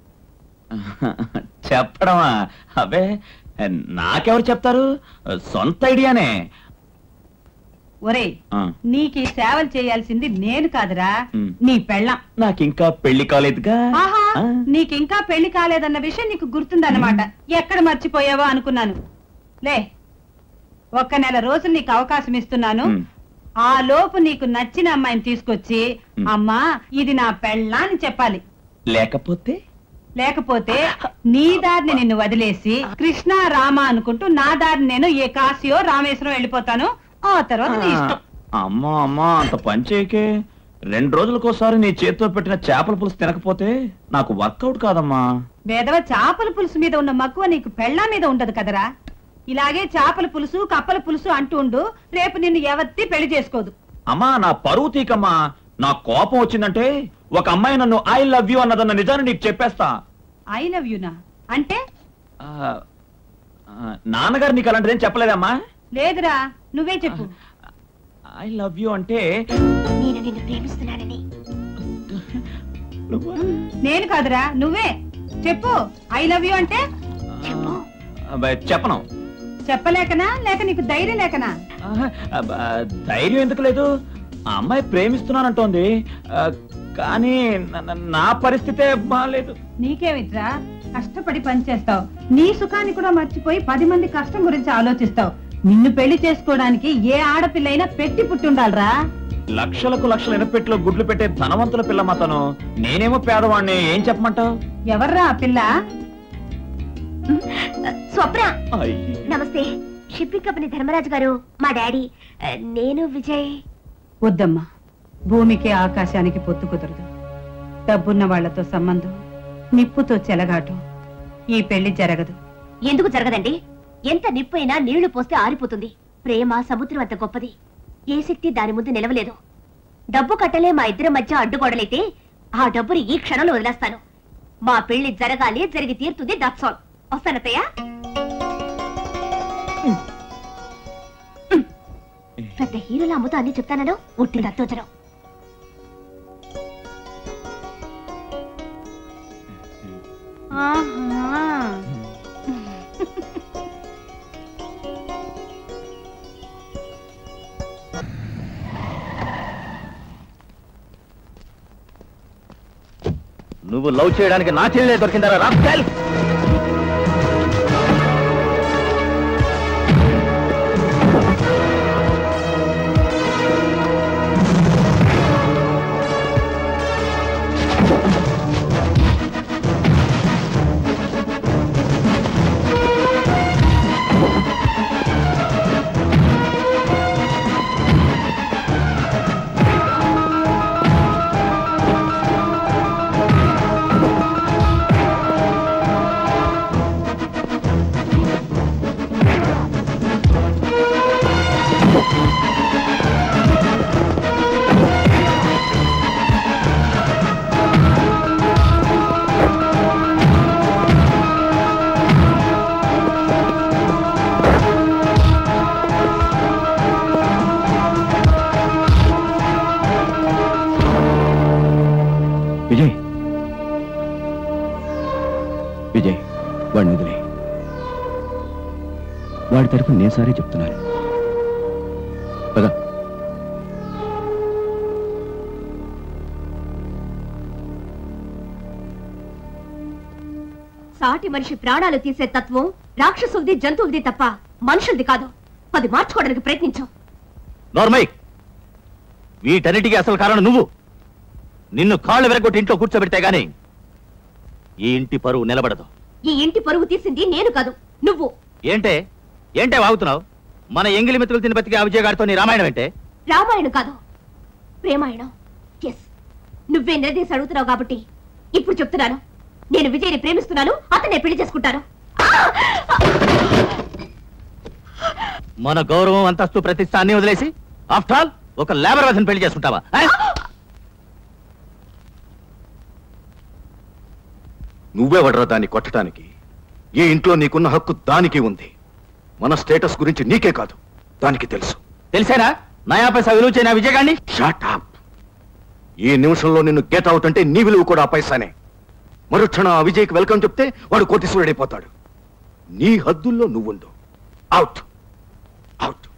చెప్పడమా అబే నాకెవరు చెప్తారు సొంత ఐడియానే ఒరేయ్ ఆ, నీకు ఈ సేవలు చేయాల్సింది నేను కాదురా ఉమ్. నీ పెళ్ళం నాకింకా పెళ్లి కాలేదుగా ఆహా ఆ. నీకింకా పెళ్లి కాలేదన్న విషయం నీకు గుర్తుందన్నమాట ఎక్కడ మర్చిపోయావో అనుకున్నాను లే ఒక్క నెల రోజులు నీకు అవకాశం ఇస్తున్నాను ఉమ్. ఆ లోపు నీకు నచ్చిన అమ్మాయిని తీసుకొచ్చి ఉమ్. అమ్మా ఇది నా పెళ్ళా అని చెప్పాలి లేకపోతే లేకపోతే నీ దారిని నిన్ను వదిలేసి కృష్ణ రామ అనుకుంటూ నా దారిని నేను ఏ కాశీయో రామేశ్వరం వెళ్ళిపోతాను ఆ తర్వాత నీ ఇష్టం అమ్మా అమ్మా అంత పని చేయకే రెండు రోజులకోసారి నీ చేతితో పెట్టిన చేపల పులుసు తినకపోతే నాకు వర్కౌట్ కాదమ్మా వేదవ చేపల పులుసు మీద ఉన్న మక్కువ నీకు పెళ్ళా మీద ఉండదు కదరా ఇలాగే చేపల పులుసు కప్పల పులుసు అంటూ ఉండు రేపు నిన్ను ఎవత్తి పెళ్లి చేసుకోదు అమ్మా నా పరువు తీకమ్మా నా కోపం వచ్చిందంటే ఒక అమ్మాయి నన్ను ఐ లవ్ యూ అన్నదన్న నిజాన్ని నీకు చెప్పేస్తా ఐ లవ్ యూనా అంటే ఆ, ఆ, నాన్నగారు నీకు అలాంటిదేం చెప్పలేదమ్మా లేదురా నువ్వే చెప్పు ఐ లవ్ యూ అంటే నేను నిన్ను ప్రేమిస్తున్నానని నేను కాదురా నువ్వే చెప్పు ఐ లవ్ యూ అంటే చెప్పు అబ్బా, చెప్పను చెప్పలేకనా లేక నీకు ధైర్యం లేకనా ఆహా, అబ్బా, ధైర్యం ఎందుకు లేదు ఆ అమ్మాయి ప్రేమిస్తున్నానంటోంది ఆ, కానీ న- న- నా పరిస్థితే బాగాలేదు నీకేమిట్రా కష్టపడి పనిచేస్తావు నీ సుఖాన్ని కూడా మర్చిపోయి పది మంది కష్టం గురించి ఆలోచిస్తావు నిన్ను పెళ్లి చేసుకోవడానికి ఏ ఆడపిల్లైనా పెట్టి పుట్టుండాలరా లక్షలకు లక్షల ఎనపెట్లో గుడ్లు పెట్టే ధనవంతుల పిల్ల మాతను నేనేమో పేదవాణ్ణి ఏం చెప్పమంటావు ఎవర్రా ఆ పిల్ల స్వప్న నమస్తే షిప్పింగ్ కంపెనీ ధర్మరాజు గారు మా డాడీ ఆ, నేను విజయ్ వద్దమ్మా భూమికి ఆకాశానికి పొత్తు కుదరదు డబ్బున్న వాళ్లతో సంబంధం నిప్పుతో చెలగాటం ఈ పెళ్లి జరగదు ఎందుకు జరగదండి ఎంత నిప్పైనా నీళ్లు పోస్తే ఆరిపోతుంది ప్రేమ సముద్రం అంత గొప్పది ఏ శక్తి దాని ముందు నిలవలేదు డబ్బు కట్టలే మా ఇద్దరి మధ్య అడ్డుగోడలైతే ఆ డబ్బుని ఈ క్షణంలో వదిలేస్తాను మా పెళ్లి జరగాలి జరిగి తీరుతుంది దట్స్ ఆల్ వస్తానత్తయ్య పెద్ద హీరోల అమ్ముతా అన్ని చెప్తానను ఉట్టి దత్తోచరం నువ్వు లవ్ చేయడానికి నా చెల్లెలే దొరికిందరా రాస్కెల్ విజయ్ విజయ్ వాడిని వదిలే వాడి తరఫున నేను సారే చెప్తున్నాను పద సాటి మనిషి ప్రాణాలు తీసే తత్వం రాక్షసులది జంతువులది తప్ప మనుషులది కాదు అది మార్చుకోవడానికి ప్రయత్నించు నోర్మై వీటన్నిటికీ అసలు కారణం నువ్వు నిన్ను కాళ్ళు వెరగొట్టి ఇంట్లో కూర్చోబెడితే గాని ఈ ఇంటి పరువు నిలబడదు ఈ ఇంటి పరువు తీసింది నేను కాదు నువ్వు ఏంటే ఏంటే వాగుతున్నావు మన ఎంగిలి మెతుకులు తిని బతికి అవిజయ్ గారితో నీ రామాయణం ఏంటే రామాయణం కాదు ప్రేమాయణం ఎస్ నువ్వే నిలదీసి అడుగుతున్నావు కాబట్టి ఇప్పుడు చెప్తున్నాను నేను విజయ్ని ప్రేమిస్తున్నాను అతనే పెళ్లి చేసుకుంటాను మన గౌరవం అంతస్తు ప్రతిష్ట అన్ని వదిలేసి ఆఫ్టర్ ఆల్ ఒక లేబర్ వసని పెళ్లి చేసుకుంటావా ఆ? నువ్వెవడరా దాన్ని కొట్టడానికి ఈ ఇంట్లో నీకున్న హక్కు దానికి ఉంది మన స్టేటస్ గురించి నీకే కాదు దానికి తెలుసు తెలిసేనా నయా పైసా విలువ చేయనా విజయ్ గారిని షాట్ అప్ ఈ నిమిషంలో నిన్ను గెట్ అవుట్ అంటే నీ విలువ కూడా ఆ పైసానే మరుక్షణం ఆ విజయ్కి వెల్కమ్ చెప్తే వాడు కోటీశ్వరుడైపోతాడు నీ హద్దుల్లో నువ్వుండు out out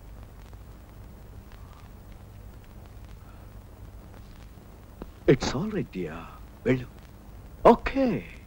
it's all right dear వెళ్ళు ఓకే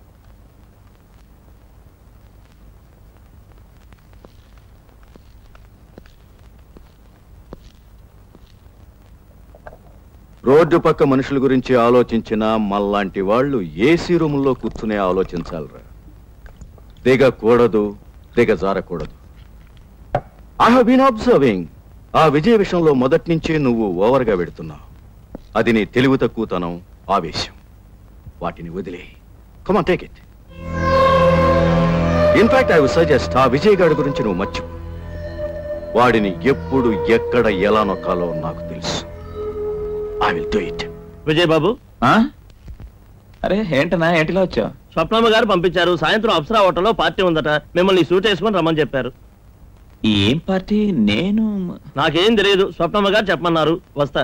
రోడ్డు పక్క మనుషుల గురించి ఆలోచించిన మళ్ళాంటి వాళ్ళు ఏసీ రూముల్లో కూర్చునే ఆలోచించాలరా దిగకూడదు దిగజారకూడదు ఐ హావ్ బీన్ అబ్జర్వింగ్ ఆ విజయ విషయంలో మొదటి నుంచే నువ్వు ఓవర్గా పెడుతున్నావు అది నీ తెలివి తక్కువతనం ఆవేశం వాటిని వదిలే come on take it in fact I suggest ఆ విజయ్ గారి గురించి నువ్వు మర్చిపో వాడిని ఎప్పుడు ఎక్కడ ఎలా నొక్కాలో నాకు తెలుసు I will do it Vijay బాబు అరే ఏంటన్నా ఏంటిలా వచ్చావు స్వప్నమ్మ గారు పంపించారు సాయంత్రం అప్సరా హోటల్లో పార్టీ ఉందట మిమ్మల్ని ఈ సూట్ వేసుకొని రమ్మని చెప్పారు ఏం పార్టీ నేను నాకేం తెలియదు స్వప్నమ్మ గారు చెప్పమన్నారు వస్తా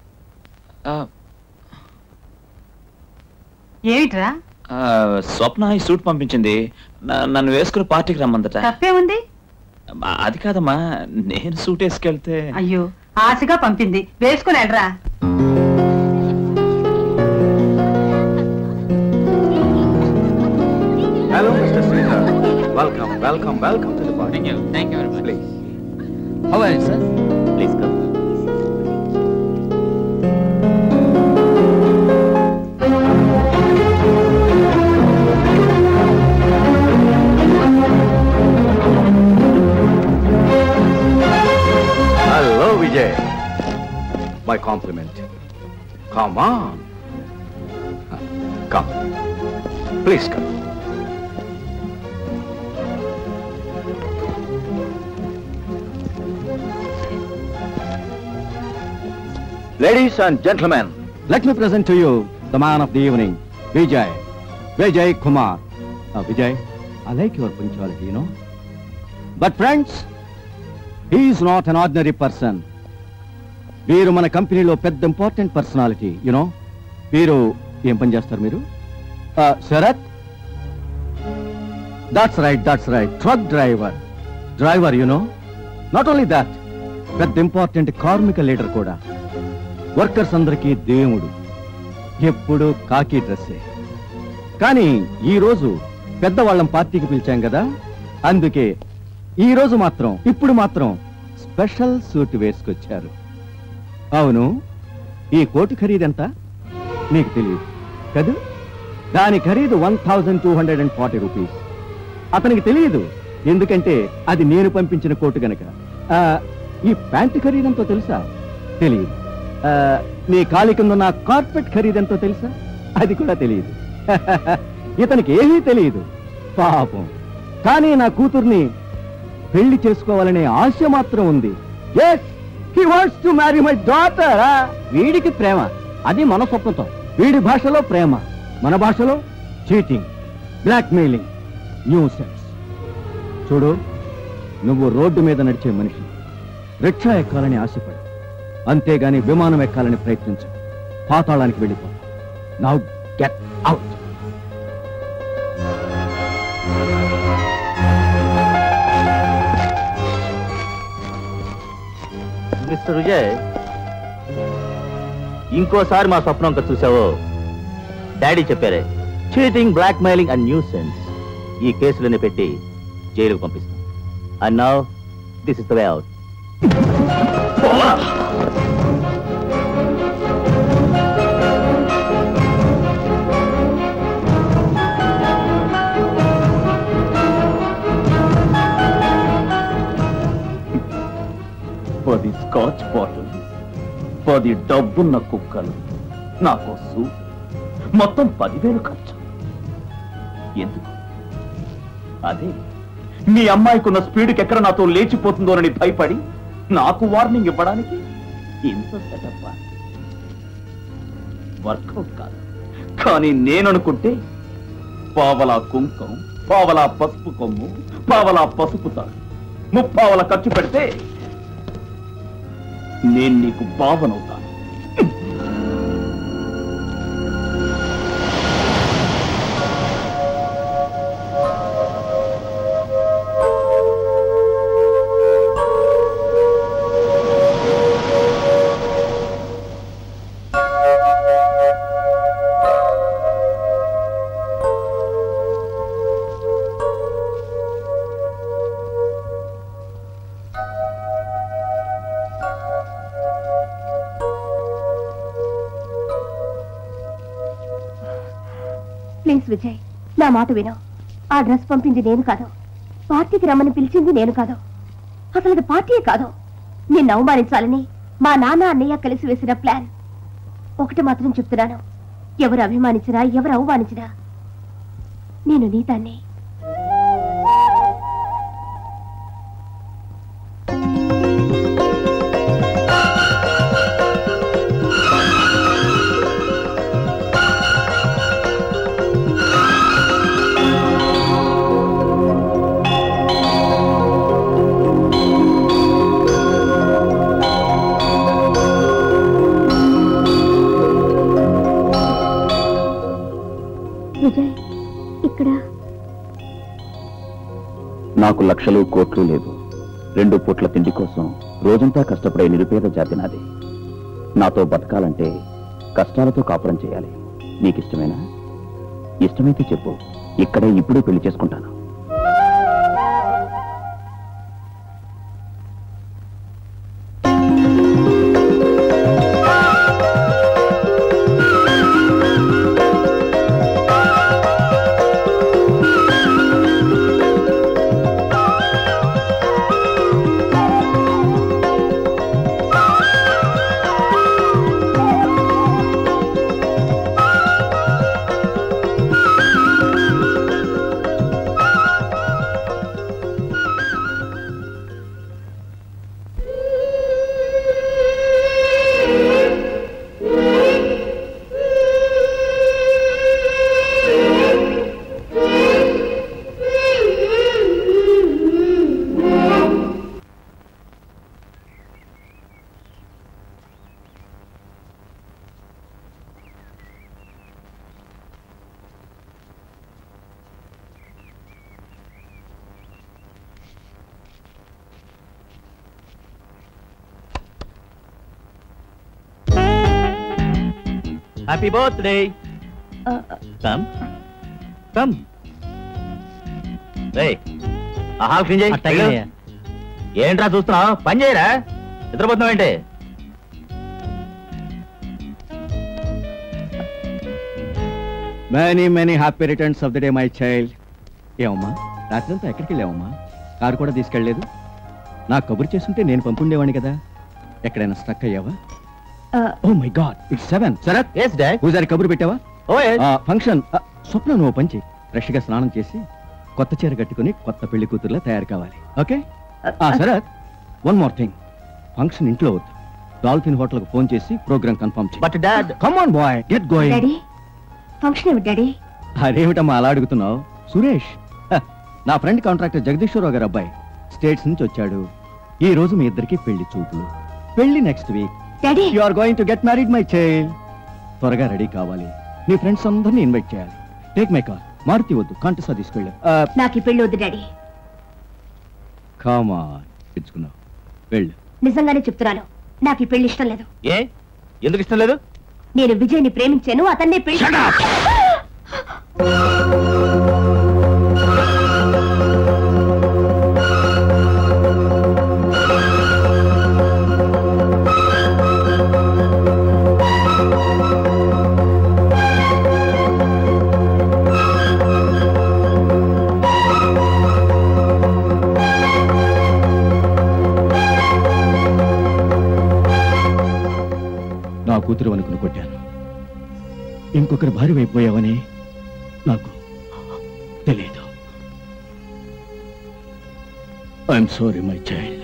ఏమిట్రా ఆ, స్వప్న ఈ సూట్ పంపించింది న- నన్ను వేసుకుని పార్టీకి రమ్మందట తప్పేముంది ఆ, అది కాదమ్మా నేను సూట్ వేసుకెళ్తే అయ్యో ఆశగా పంపింది వేసుకుని వెళ్ళరా hello mister Sridhar welcome welcome welcome to the party thank you thank you very much please how are sir please come hello Vijay my compliment come on come please come ladies and gentlemen Let me present to you the man of the evening, Vijay. Vijay Kumar. Uh, Vijay, I like your punctuality, you know. But friends, he is not an ordinary person. వీరు మన కంపెనీలో పెద్ద ఇంపార్టెంట్ పర్సనాలిటీ యునో వీరు ఏం పని చేస్తారు మీరు Sarath that's right that's right truck driver driver you know not only that పెద్ద ఇంపార్టెంట్ కార్మిక లీడర్ కూడా వర్కర్స్ అందరికీ దేవుడు ఎప్పుడు కాకి డ్రెస్సే కానీ ఈ రోజు పెద్దవాళ్ళం పార్టీకి పిలిచాం కదా అందుకే ఈ రోజు మాత్రం ఇప్పుడు మాత్రం స్పెషల్ సూట్ వేసుకొచ్చారు అవును ఈ కోటు ఖరీదెంత నీకు తెలియదు కదూ దాని ఖరీదు one thousand two hundred and forty rupees అతనికి తెలియదు ఎందుకంటే అది నేను పంపించిన కోటు గనక ఆ, ఈ ప్యాంటు ఖరీదెంతో తెలుసా తెలియదు ఆ, నీ కాలి కింద ఉన్న కార్పెట్ ఖరీదెంతో తెలుసా అది కూడా తెలియదు ఇతనికి ఏమీ తెలియదు పాపం కానీ నా కూతుర్ని పెళ్లి చేసుకోవాలనే ఆశ మాత్రం ఉంది yes he wants to marry my daughter వీడికి ప్రేమ అది మన స్వప్నతో వీడి భాషలో ప్రేమ మన భాషలో cheating blackmailing nuisance చూడు నువ్వు రోడ్డు మీద నడిచే మనిషి రిక్షా ఎక్కాలని ఆశపడు అంతేగాని విమానం ఎక్కాలని ప్రయత్నించు పాతాళానికి వెళ్ళిపో now get out mister Vijay ఇంకోసారి మా స్వప్నం ఇంకా చూసావో డాడీ చెప్పారే cheating blackmailing and nuisance ఈ కేసులని పెట్టి జైలుకు పంపిస్తాం and now this is the way out పది స్కాచ్ బాటిల్ పది డబ్బున్న కుక్కలు నాకు సూప్ మొత్తం పదివేలు ఖర్చు ఎందుకు అదే మీ అమ్మాయికున్న స్పీడ్కి ఎక్కడ నాతో లేచిపోతుందోనని భయపడి నాకు వార్నింగ్ ఇవ్వడానికి ఇంత సెటప్ వర్కౌట్ కాదు కానీ నేననుకుంటే పావలా కుంకం పావలా పసుపు కొమ్ము పావలా పసుపు తాడు ముప్పావల ఖర్చు పెడితే నేను నీకు బావనవుతాను ప్లీజ్ విజయ్ నా మాట విను ఆ డ్రెస్ పంపింది నేను కాదు పార్టీకి రమ్మని పిలిచింది నేను కాదు అసలు అది పార్టీయే కాదు నిన్ను అవమానించాలని మా నాన్న అన్నయ్య కలిసి వేసిన ప్లాన్ ఒకటి మాత్రం చెప్తున్నాను ఎవరు అభిమానించినా ఎవరు అవమానించినా నేను నీతాన్ని విజయ్ ఇక్కడ నాకు లక్షలు కోట్లు లేదు రెండు పూట్ల తిండి కోసం రోజంతా కష్టపడే నిరుపేద జాతి నాది నాతో బతకాలంటే కష్టాలతో కాపురం చేయాలి నీకిష్టమేనా ఇష్టమైతే చెప్పు ఇక్కడే ఇప్పుడే పెళ్లి చేసుకుంటాను ఆ హ్యాపీ బర్త్డే కమ్ కమ్ రే ఆ హాల్ క్లీన్ చేయి అట్టాగే అయ్యా. ఏంట్రా చూస్తున్నావు పని చేయరా నిద్రపోతున్నావు ఏంటి many many happy returns of the day my child ఏమమ్మా రాత్రంతా ఎక్కడికి వెళ్ళావమ్మా కారు కూడా తీసుకెళ్ళలేదు నాకు కబురు చేస్తుంటే నేను పంపుండేవాడిని కదా ఎక్కడైనా స్టక్ అయ్యావా oh my God it's seven Sarath yes dad పూజారి కబురు పెట్టావా ఓ yes. ఫంక్షన్ స్వప్న నువ్వు పంచి ఫ్రెష్గా స్నానం చేసి కొత్త చీర కట్టుకుని కొత్త పెళ్లి కూతురులా తయారు కావాలి okay Sarath one more thing function ఇంట్లో వద్దు డాల్ఫిన్ హోటల్కి ఫోన్ చేసి ప్రోగ్రామ్ కన్ఫర్మ్ చేయి but dad come on boy get going daddy function ఏమిటి డాడీ అదేమిటమ్మా అలా అడుగుతున్నావు సురేష్ హ, నా ఫ్రెండ్ కాంట్రాక్టర్ జగదీశ్వరరావు గారు అబ్బాయి స్టేట్స్ నుంచి వచ్చాడు ఈ రోజు మీ ఇద్దరికి పెళ్లి చూపులు పెళ్లి next week daddy you are going to get married my child త్వరగా రెడీ కావాలి నీ ఫ్రెండ్స్ అందరినీ ఇన్వైట్ చేయాలి టేక్ మై కార్ మారుతి వద్దు కంటసా తీసుకెళ్ళు నాకు ఈ పెళ్లి వద్దు డాడీ కామా తెచ్చుకున్నావు వెళ్ళు నిజంగానే చెప్తున్నాను నాకు ఈ పెళ్లి ఇష్టం లేదు ఏ ఎందుకు ఇష్టం లేదు నేను విజయ్ని ప్రేమించాను అతన్నే పెళ్లి నా కూతురు అనుకుని కొట్టాను ఇంకొకరి భార్య అయిపోయావని నాకు తెలియదు ఐఎమ్ సారీ మై చైల్డ్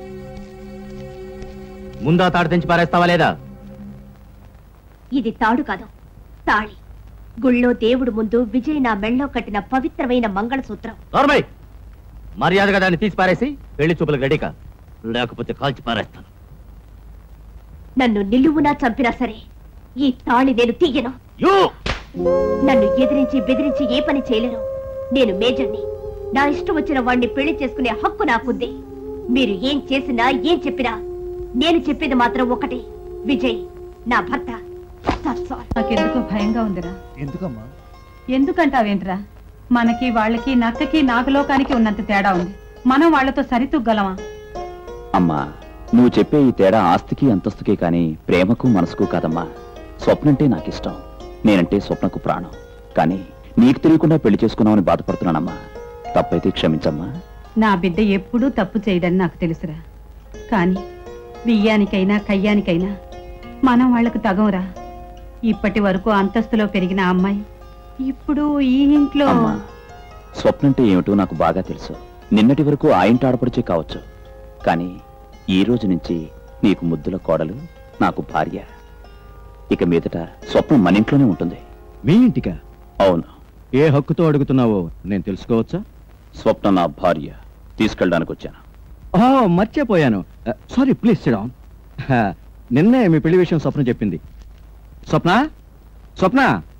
ముందా తాడు తెంచి పారేస్తావా లేదా ఇది తాడు కాదు తాళి గుళ్ళో దేవుడు ముందు విజయ్ నా మెళ్ళో కట్టిన పవిత్రమైన మంగళసూత్రం నార్మల్ మర్యాదగా దాన్ని తీసి పారేసి పెళ్లి చూపులకు రెడీకా లేకపోతే కాల్చి పారేస్తాను నన్ను నిలువునా చంపినా సరే ఈ తాళి నేను తీయను యూ నన్ను ఎదిరించి బెదిరించి ఏ పని చేయలేరు నేను మేజర్ని నా ఇష్టం వచ్చిన వాణ్ణి పెళ్లి చేసుకునే హక్కు నాకుంది మీరు ఏం చేసినా ఏం చెప్పినా నేను చెప్పేది మాత్రం ఒకటే విజయ్ నా భర్త That's all. నాకెందుకో భయంగా ఉందిరా ఎందుకమ్మా ఎందుకంటావేంట్రా మనకి వాళ్ళకి నక్కకి నాగలోకానికి ఉన్నంత తేడా ఉంది మనం వాళ్ళతో సరితూగ్గలమా అమ్మా నువ్వు చెప్పే ఈ తేడా ఆస్తికి అంతస్తుకి కానీ ప్రేమకు మనసుకు కాదమ్మా స్వప్నంటే నాకు ఇష్టం నేనంటే స్వప్నకు ప్రాణం కానీ నీకు తెలియకుండా పెళ్లి చేసుకున్నావని బాధపడుతున్నానమ్మా తప్పైతే క్షమించమ్మా నా బిడ్డ ఎప్పుడూ తప్పు చేయడని నాకు తెలుసురా కానీ బియ్యానికైనా కయ్యానికైనా మనం వాళ్లకు తగంరా ఇప్పటి వరకు అంతస్తులో పెరిగిన ఆ అమ్మాయి ఇప్పుడు ఈ ఇంట్లో అమ్మా స్వప్నంటే ఏమిటో నాకు బాగా తెలుసు నిన్నటి వరకు ఆ ఇంటి ఆడపడిచే కావచ్చు కానీ ఈ రోజు నుంచి నీకు ముద్దుల కోడలు నాకు భార్య ఇక మీదట స్వప్నం మన ఇంట్లోనే ఉంటుంది మీ ఇంటికా అవును ఏ హక్కుతో అడుగుతున్నావో నేను తెలుసుకోవచ్చా స్వప్న నా భార్య తీసుకెళ్ళడానికి వచ్చాను ఓ మర్చిపోయాను సారీ ప్లీజ్ సిడౌన్ నిన్నే మీ పెళ్లి విషయం స్వప్న చెప్పింది స్వప్న స్వప్న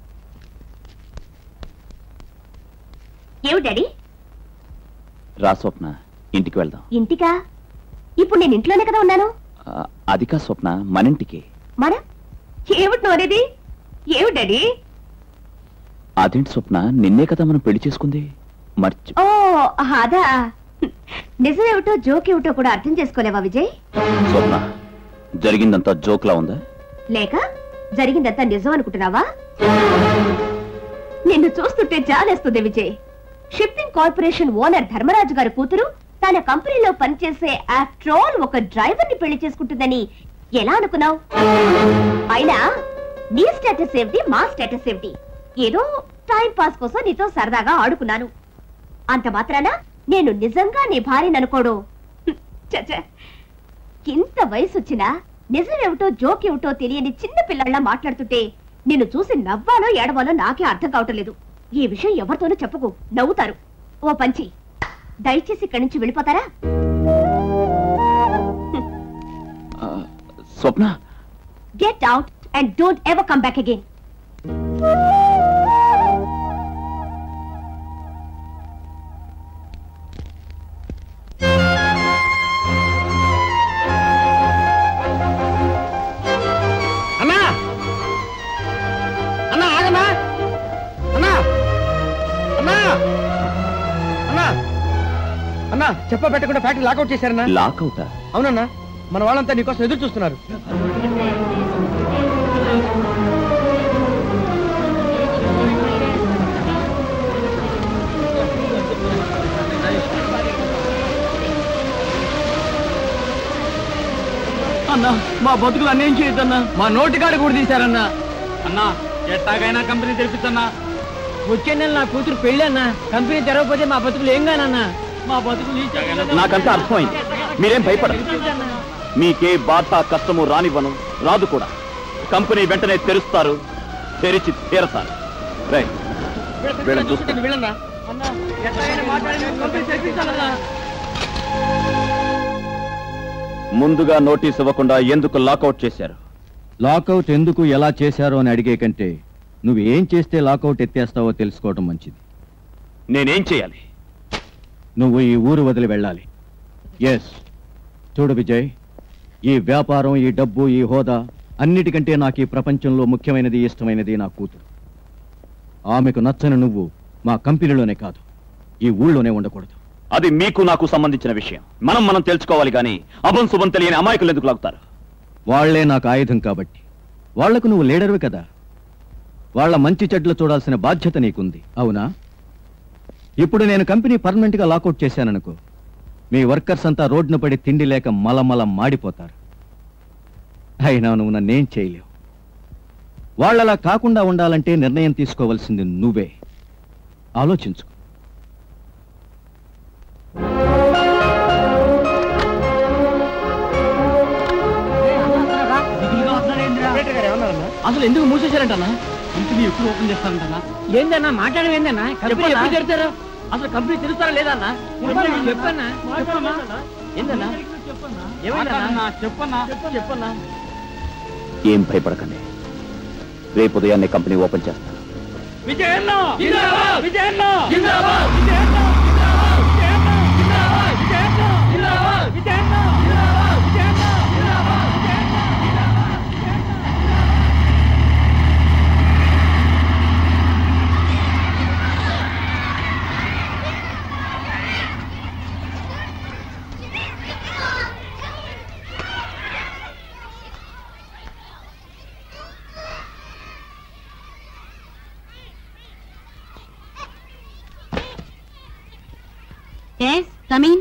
ఏమి డాడీ రా స్వప్న ఇంటికి వెళ్దాం ఇంటికా ఇప్పుడు నేను ఇంట్లోనే కదా ఉన్నాను ఆ, అది కా స్వప్న మన ఇంటికి మన ఏమిటి నువ్వు అనేది ఏమి డాడీ అదేంటి స్వప్న నిన్నే కదా మనం పెళ్లి చేసుకుంది మర్చి ఓ అదా నిజమేమిటో జోకేమిటో కూడా అర్థం చేసుకోలేవా విజయ్ స్వప్న జరిగిందంతా జోక్లా ఉందా లేక జరిగిందంతా నిజం అనుకుంటున్నావా నిన్ను చూస్తుంటే జాలేస్తుంది Vijay shipping corporation owner Dharmaraju గారి కూతురు తన కంపెనీలో పనిచేసే ఆఫ్టర్ ఆల్ ఒక డ్రైవర్ ని పెళ్లి చేసుకుంటుందని ఎలా అనుకున్నావు అయినా నీ స్టేటస్ ఏమిటి మా స్టేటస్ ఏమిటి ఏదో టైం పాస్ కోసం నీతో సరదాగా ఆడుకున్నాను అంత మాత్రాన నేను నిజంగా నీ భార్యను అనుకోడు హ్మ్, ఛ, ఛ. ఇంత వయసు వచ్చినా నిజమేమిటో జోకేమిటో తెలియని చిన్న పిల్లల్లా మాట్లాడుతుంటే నిన్ను చూసి నవ్వాలో ఏడవాలో నాకే అర్థం కావటం లేదు ఈ విషయం ఎవరితోనూ చెప్పకు నవ్వుతారు ఓ పంచి దయచేసి ఇక్కడి నుంచి వెళ్ళిపోతారా ఆ, Swapna get out and don't ever come back again అన్నా అన్నా చెప్ప పెట్టకుండా ఫ్యాక్టరీ లాకౌట్ చేశారన్నా లాకౌటా అవునన్నా మన వాళ్ళంతా నీకోసం ఎదురు చూస్తున్నారు అన్నా మా బతుకులు అన్నేం చేయొద్దన్నా మా నోటి కాడ కూడా తీశారన్నా అన్నా ఎట్టాగైనా కంపెనీ తెరిపిద్దన్నా వచ్చే నెల నా కూతురు పెళ్ళి అన్నా కంపెనీ తెరవకపోతే మా బతుకులు ఏం కానన్నా మా బతుకులు ఈ చేతుల్లో- నాకంతా అర్థమైంది మీరేం భయపడరు మీకే బాధ కష్టము రానివ్వను రాదు కూడా కంపెనీ వెంటనే తెరుస్తారు తెరిచి తీరతారు రైట్ వీళ్ళని చూస్తాను వీళ్ళన్నా అన్నా ఎట్లయినా మాట్లాడి కంపెనీ తెరిపించాలన్నా ముందుగా నోటీస్ ఇవ్వకుండా ఎందుకు లాకౌట్ చేశారు లాకౌట్ ఎందుకు ఎలా చేశారో అని అడిగే కంటే నువ్వు ఏం చేస్తే లాకౌట్ ఎత్తేస్తావో తెలుసుకోవడం మంచిది నేనేం చేయాలి నువ్వు ఈ ఊరు వదిలి వెళ్ళాలి ఎస్ చూడు విజయ్ ఈ వ్యాపారం ఈ డబ్బు ఈ హోదా అన్నిటికంటే నాకు ఈ ప్రపంచంలో ముఖ్యమైనది ఇష్టమైనది నా కూతురు ఆమెకు నచ్చని నువ్వు మా కంపెనీలోనే కాదు ఈ ఊళ్ళోనే ఉండకూడదు అది మీకు నాకు సంబంధించిన విషయం మనం మనం తెలుసుకోవాలి కానీ అభం శుభం తెలియని అమాయకులు ఎందుకు లాగుతారు వాళ్లే నాకు ఆయుధం కాబట్టి వాళ్లకు నువ్వు లీడర్వి కదా వాళ్ళ మంచి చెడ్లు చూడాల్సిన బాధ్యత నీకుంది అవునా ఇప్పుడు నేను కంపెనీ పర్మనెంట్ గా లాకౌట్ చేశాననుకో మీ వర్కర్స్ అంతా రోడ్డున పడి తిండి లేక మలమల మాడిపోతారు అయినా నువ్వు నన్నేం చేయలేవు వాళ్ళలా కాకుండా ఉండాలంటే నిర్ణయం తీసుకోవాల్సింది నువ్వే ఆలోచించుకో అసలు ఎందుకు మూసేశారంటన్నా కంపెనీ ఎప్పుడు ఓపెన్ చేస్తారంటన్నా ఏందన్నా మాట్లాడడం ఏందన్నా కంపెనీ ఎప్పుడు తెరుతారు అసలు కంపెనీ తెరుస్తారా లేదన్నా చెప్పన్నా చెప్పన్నా ఏందన్నా ఏమైందన్నా చెప్పన్నా చెప్పన్నా ఏం భయపడకండి రేపు ఉదయాన్నే కంపెనీ ఓపెన్ చేస్తాను విజయన్న విజయన్న ఎస్ కమిన్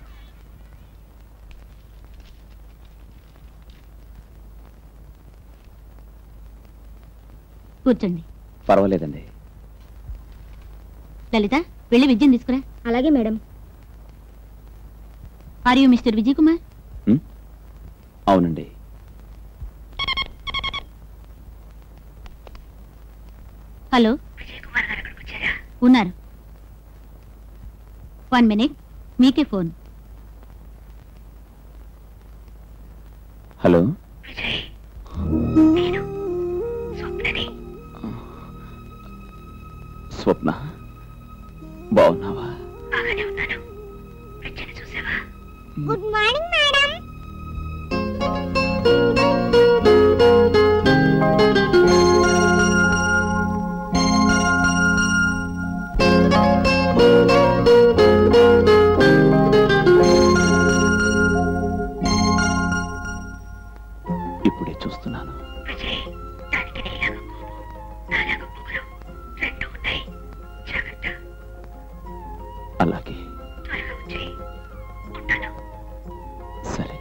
కూర్చోండి పర్వాలేదండి లలిత వెళ్ళి విద్యను తీసుకురా అలాగే madam are you mister Vijay Kumar అవునండి హలో ఉన్నారు వన్ మినిట్ మీకే ఫోన్ హలో స్వప్న బాగున్నావా గుడ్ మార్నింగ్ మేడం ఇప్పుడే చూస్తున్నాను అలాగే సరే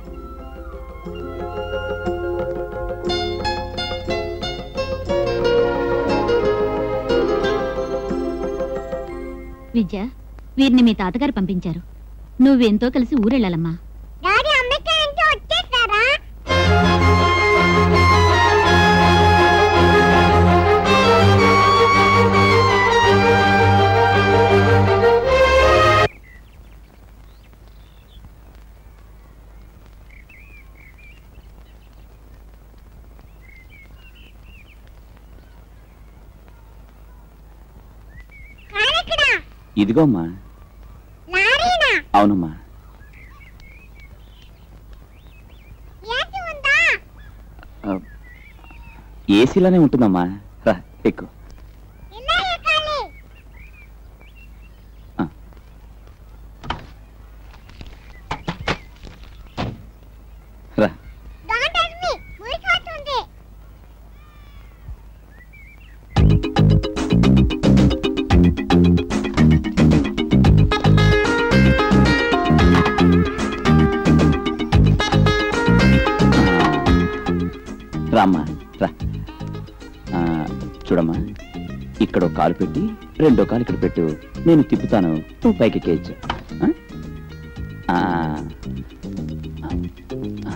విద్య వీరిని మీ తాతగారు పంపించారు నువ్వెంతో కలిసి ఊరెళ్ళాలమ్మా డాడీ అమెరికా నుంచి వచ్చేసారా కారెక్కడా ఇదిగో అమ్మా లారీనా అవునమ్మా ఏసి ఉందా ఆ, ఏసీలోనే ఉంటుందమ్మా రా ఎక్కు ఇలా ఎక్కాలి రామ్మా రా ఆ, చూడమ్మా ఇక్కడ ఒక కాలు పెట్టి రెండో కాలు ఇక్కడ పెట్టు నేను తిప్పుతాను నువ్వు పైకి ఎక్కేయచ్చు ఆ? ఆ. ఆ.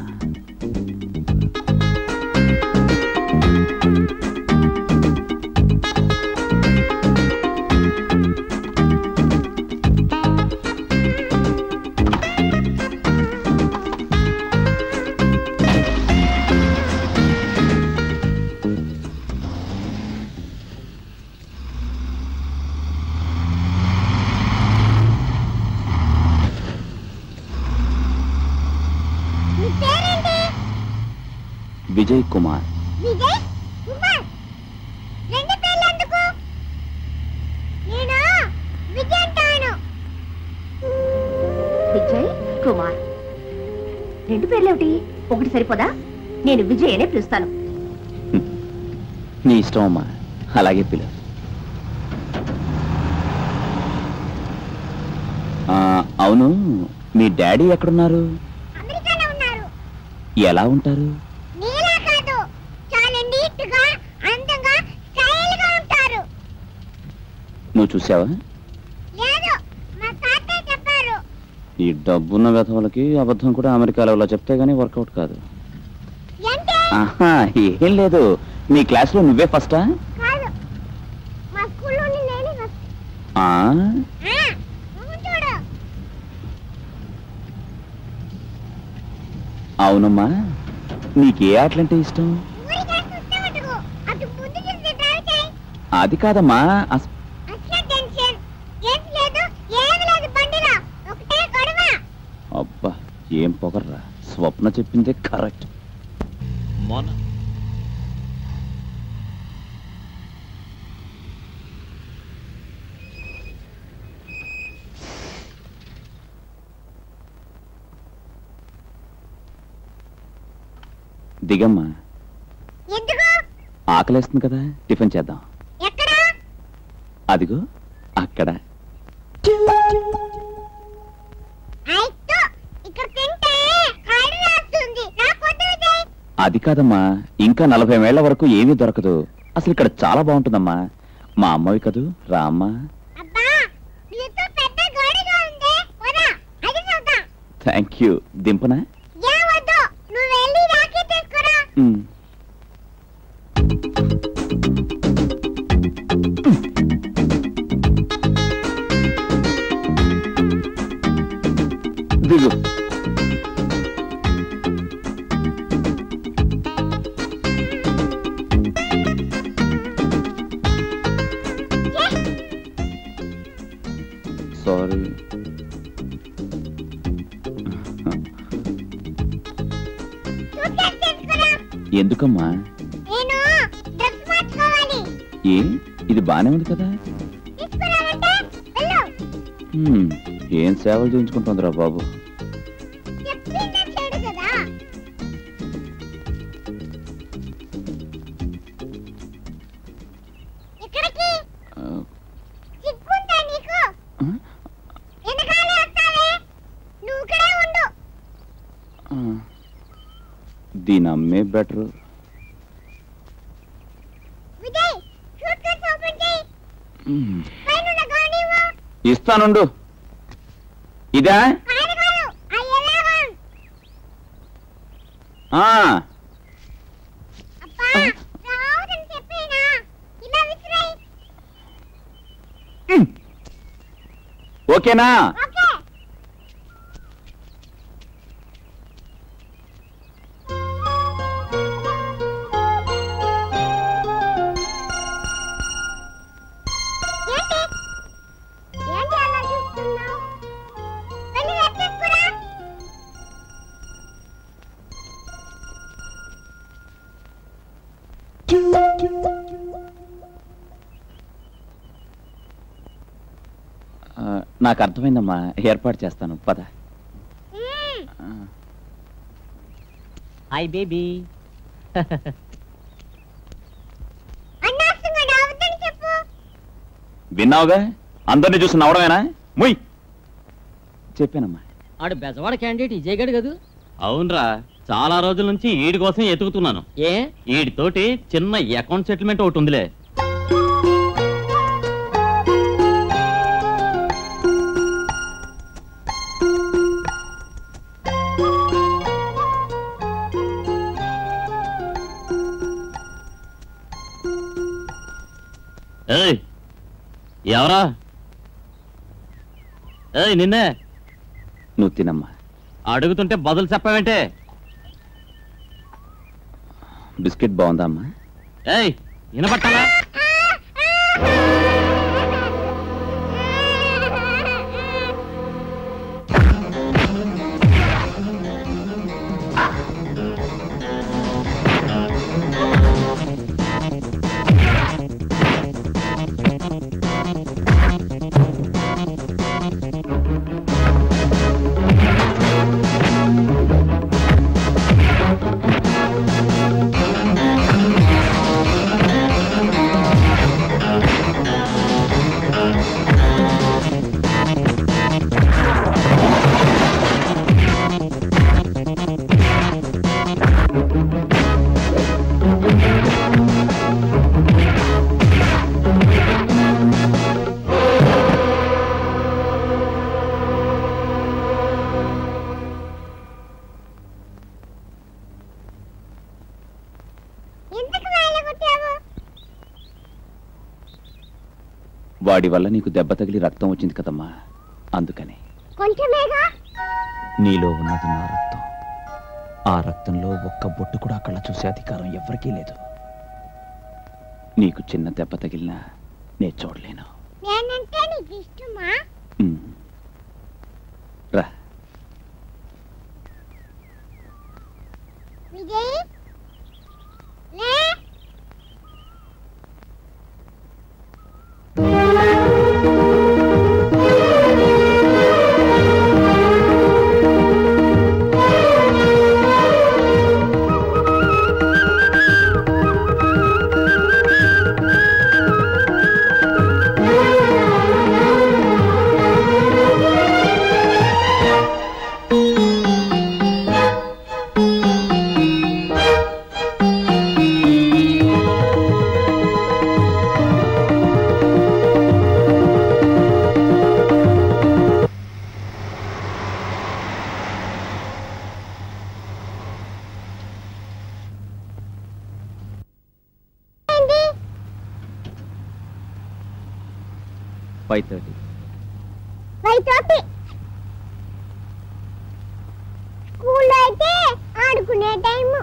నీ పేరేంటి విజయ్ కుమార్ విజయ్ కుమార్ రెండు పేర్లు ఎందుకు నేను విజయ్ అంటాను విజయ్ కుమార్ రెండు పేర్లేమిటి ఒకటి సరిపోదా నేను విజయ్ అనే పిలుస్తాను నీ ఇష్టం అమ్మా అలాగే పిలు ఆ, అవును మీ డాడీ ఎక్కడున్నారు అమెరికాలో ఉన్నారు ఎలా ఉంటారు నీలా కాదు చాలా నీట్ గా అందంగా స్టైల్ గా ఉంటారు నువ్వు చూసావా లేదు మా తాతయ్య చెప్పారు ఈ డబ్బున్న వ్యధవులకి అబద్ధం కూడా అమెరికాలో ఇలా చెప్తే గానీ వర్కౌట్ కాదు ఏంటి ఆహా ఏం లేదు నీ క్లాస్లో నువ్వే ఫస్టా కాదు మా స్కూల్లోని నేనే ఫస్ట్ ఆ, ఆ, మొహం చూడు అవునమ్మా నీకే ఆటలంటే ఇష్టం ఊరికే చూస్తామటుకు అటు ముందు చూసి డ్రైవ్ చేయి అది కాదమ్మా అస్- అసలు టెన్షన్ ఏం లేదు ఏం లేదు బండిలో ఒకటే గొడవ అబ్బా ఏం పొగర్రా స్వప్న చెప్పిందే కరెక్ట్ మొన్న దిగమ్మా ఎందుకు ఆకలేస్తుంది కదా టిఫిన్ చేద్దాం ఎక్కడ అదిగో అక్కడ అయితే ఇక్కడ తింటే కళ్ళు రాస్తుంది నాకు వద్దు విజయ్ అది కాదమ్మా ఇంకా నలభై వేళ్ల వరకు ఏమీ దొరకదు అసలు ఇక్కడ చాలా బాగుంటుందమ్మా మా అమ్మవి కదూ రా అమ్మా అబ్బా నీతో పెద్ద గోడగా ఉంది వదా అది చూద్దాం థ్యాంక్ యూ దింపనా ఏ వద్దు నువ్వు వెళ్ళి రాఖీ తీసుకురా ఉమ్. దిగు సారీ సూట్కేస్ తీసుకురా ఎందుకమ్మా నేను డ్రెస్ మార్చుకోవాలి ఏ ఇది బానే ఉంది కదా తీసుకురావంటే వెళ్ళు హ్మ్, ఏం సేవలు చేయించుకుంటుందిరా బాబు చెప్పిందే చెడు కదా ఎక్కడికి ఆ, సిగ్గుందా నీకు వెనకాలే వస్తావే నువ్వు ఇక్కడే ఉండు ఆ. దీని అమ్మే బెటరు విజయ్ సూట్కేస్ ఓపెన్ చేయి పైన గానివ్వు ఇస్తానుండు ఇదా పైన కాదు ఆ ఎలాగం ఆ, అబ్బా రావదని చెప్పేనా ఇలా విసిరాయి ఓకేనా ఓకే ఏంటి ఏంటి అలా చూస్తున్నావు వెళ్ళి వెతికిరా ఆ, నాకు అర్థమైందమ్మా ఏర్పాటు చేస్తాను పద ఆ. హాయ్ బేబీ అన్నాస్తుంగా రావద్దని చెప్పు విన్నావుగా అందరిని చూసి నవ్వడమేనా ముయ్ చెప్పానమ్మా ఆడు బెజవాడ క్యాండిడేట్ విజయ్ గడు కదూ అవునరా చాలా రోజుల నుంచి ఈడి కోసం ఎతుకుతున్నాను ఏ ఈడితోటి చిన్న అకౌంట్ సెటిల్మెంట్ ఒకటి ఉందిలే ఏయ్ ఎవరా ఏయ్ నిన్నే నువ్వు తినమ్మా అడుగుతుంటే బదులు చెప్పవేంటే బిస్కెట్ బాగుందా అమ్మా ఏయ్ వినపట్టాలా ఎందుకు వెళ్ళగొట్టావు వాడి వల్ల నీకు దెబ్బ తగిలి రక్తం వచ్చింది కదమ్మా అందుకని కొంచెమేగా నీలో ఉన్నది నా రక్తం ఆ రక్తంలో ఒక్క బొట్టు కూడా కళ్ళ చూసే అధికారం ఎవరికీ లేదు నీకు చిన్న దెబ్బ తగిలినా నే చూడలేను నేనంటే నీకు ఇష్టమా ఉమ్. రా విజయ్ లే ఫైవ్ థర్టీ ఫైవ్ థర్టీ స్కూల్లో అయితే ఆడుకునే టైము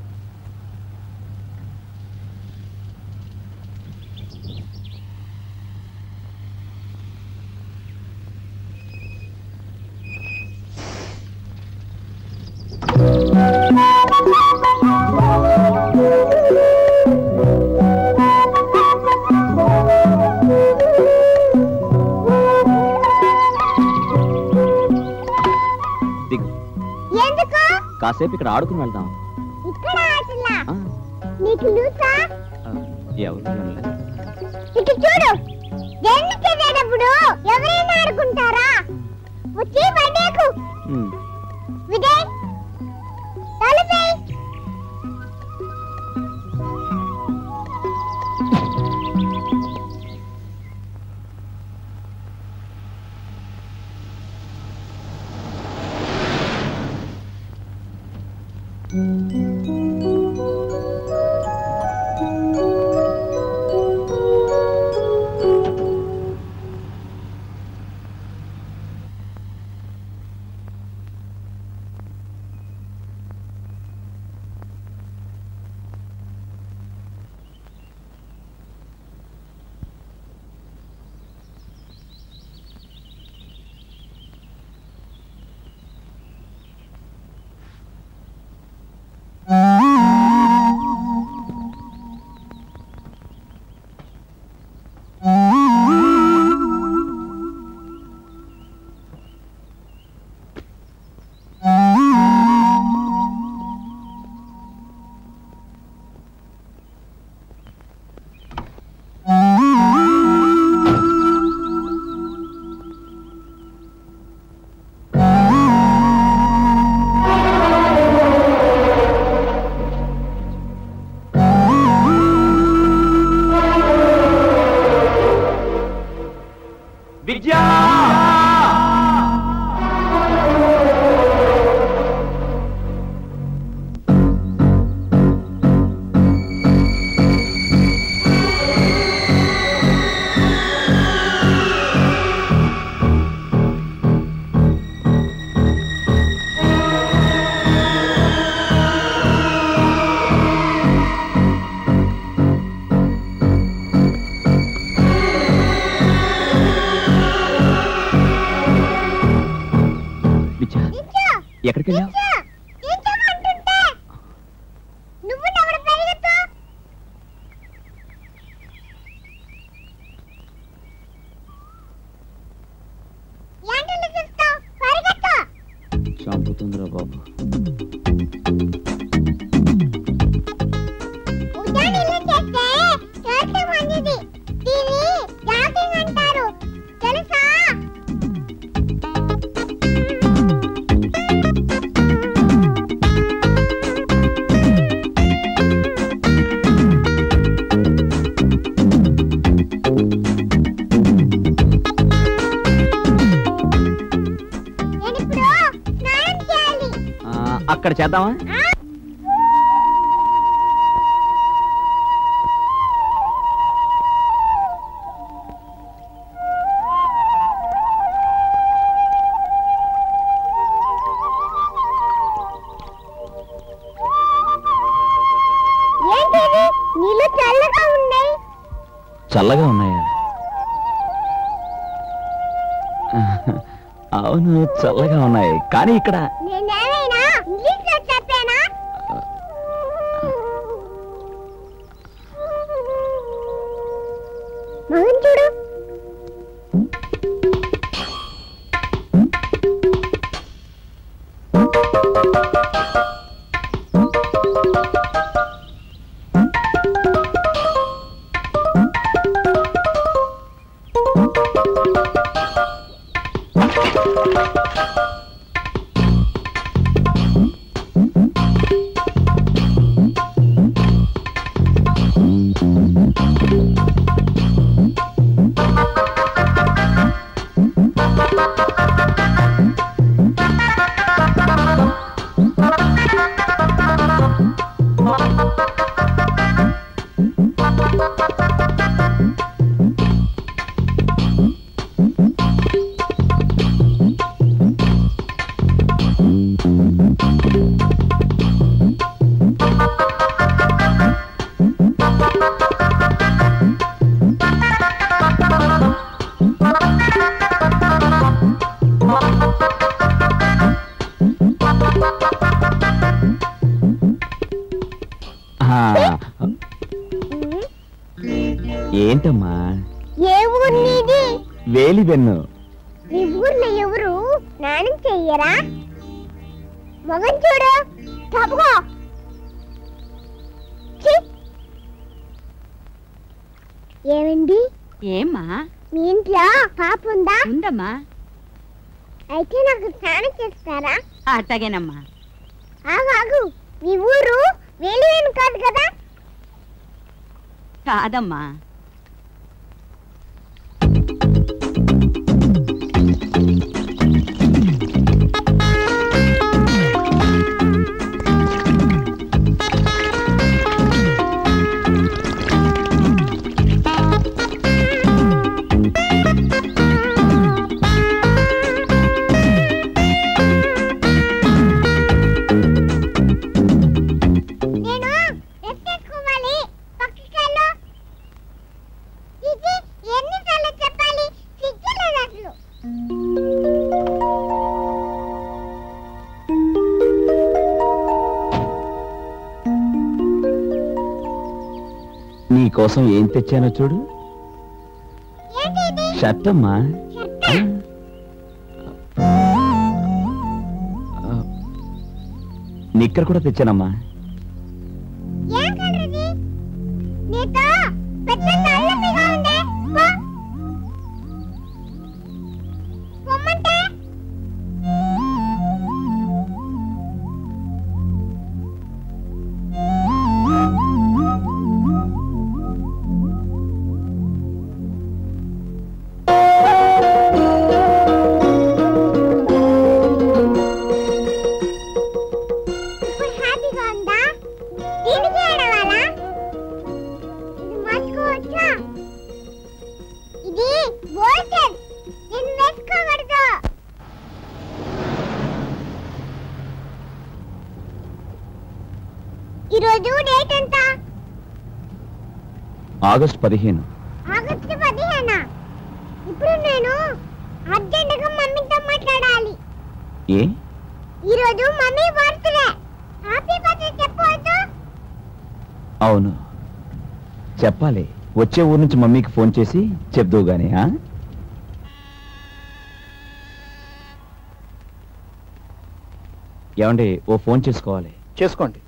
దిగు ఎందుకు కాసేపు ఇక్కడ ఆడుకుని వెళ్దాం ఇక్కడ ఆటలా ఆ, నీకు లూసా ఆ, ఎవరు వినలేదు. ఇటు చూడు జల్లి చదివేటప్పుడు ఎవరైనా ఆడుకుంటారా వచ్చి బండేకు ఉమ్. విజయ్ తలుపేయ్ ఆ ఎక్కడికి వెళ్ళావు తీర్చమంటుంటే నువ్వు ఎవడు పెరుగుతూ ఏంటని చూస్తావు పరిగెత్తు చంపుతుందిరా బాబు ఉదయం ఇల్లు చేస్తే చేస్తే మంచిది దీన్ని జాగింగ్ అంటారు తెలుసా నేను ఇప్పుడు స్నానం చేయాలి ఆ, అక్కడ చేద్దామా ఏంటిది నీళ్ళు చల్లగా ఉన్నాయి చల్లగా ఉన్నాయా అవును చల్లగా ఉన్నాయి కానీ ఇక్కడ నేనేమైనా ఇంగ్లీష్ లో చెప్పానా మగన్ చూడు ఆ, ఏంటమ్మా ఏ ఊరు నీది వేలి వెన్ను నీ ఊర్లో ఎవరు స్నానం చెయ్యరా మగన్ చూడు తప్పుకో ఛీ! ఏమండి ఏమ్మా మీ ఇంట్లో పాప ఉందా ఉందమ్మా అయితే నాకు స్నానం చేస్తారా అట్టగేనమ్మా ఆగు ఆగు మీ ఊరు వేలివేను కాదు కదా కాదమ్మా నేను ఎత్తెక్కువాలి పక్కకెళ్ళు ఇది ఎన్నిసార్లు చెప్పాలి సిగ్గులేదు అసలు నీ కోసం ఏం తెచ్చానో చూడు ఏంటి ఇది షర్ట్ అమ్మా నిక్కర్ కూడా తెచ్చానమ్మా ఏం కలర్ ఇది నీతో పెద్ద నల్లపిగా ఉందే పో. పొమ్మంటే ఇప్పుడు హ్యాపీగా ఉందా దీనికి ఏడవాలా ఇది మార్చుకోవచ్చా ఇది బోల్టెడ్ నేను వేసుకోకూడదు ఈరోజు డేట్ ఎంత ఆగస్ట్ పదిహేను ఆగస్టు పదిహేనా ఇప్పుడు నేను అర్జెంటుగా మమ్మీతో మాట్లాడాలి ఏ ఈ రోజు మమ్మీ బర్త్డే హ్యాపీ బర్త్డే చెప్పవద్దు అవును చెప్పాలి వచ్చే ఊరు నుంచి మమ్మీకి ఫోన్ చేసి చెప్దువు గాని ఆ? ఏమండి ఓ ఫోన్ చేసుకోవాలి చేసుకోండి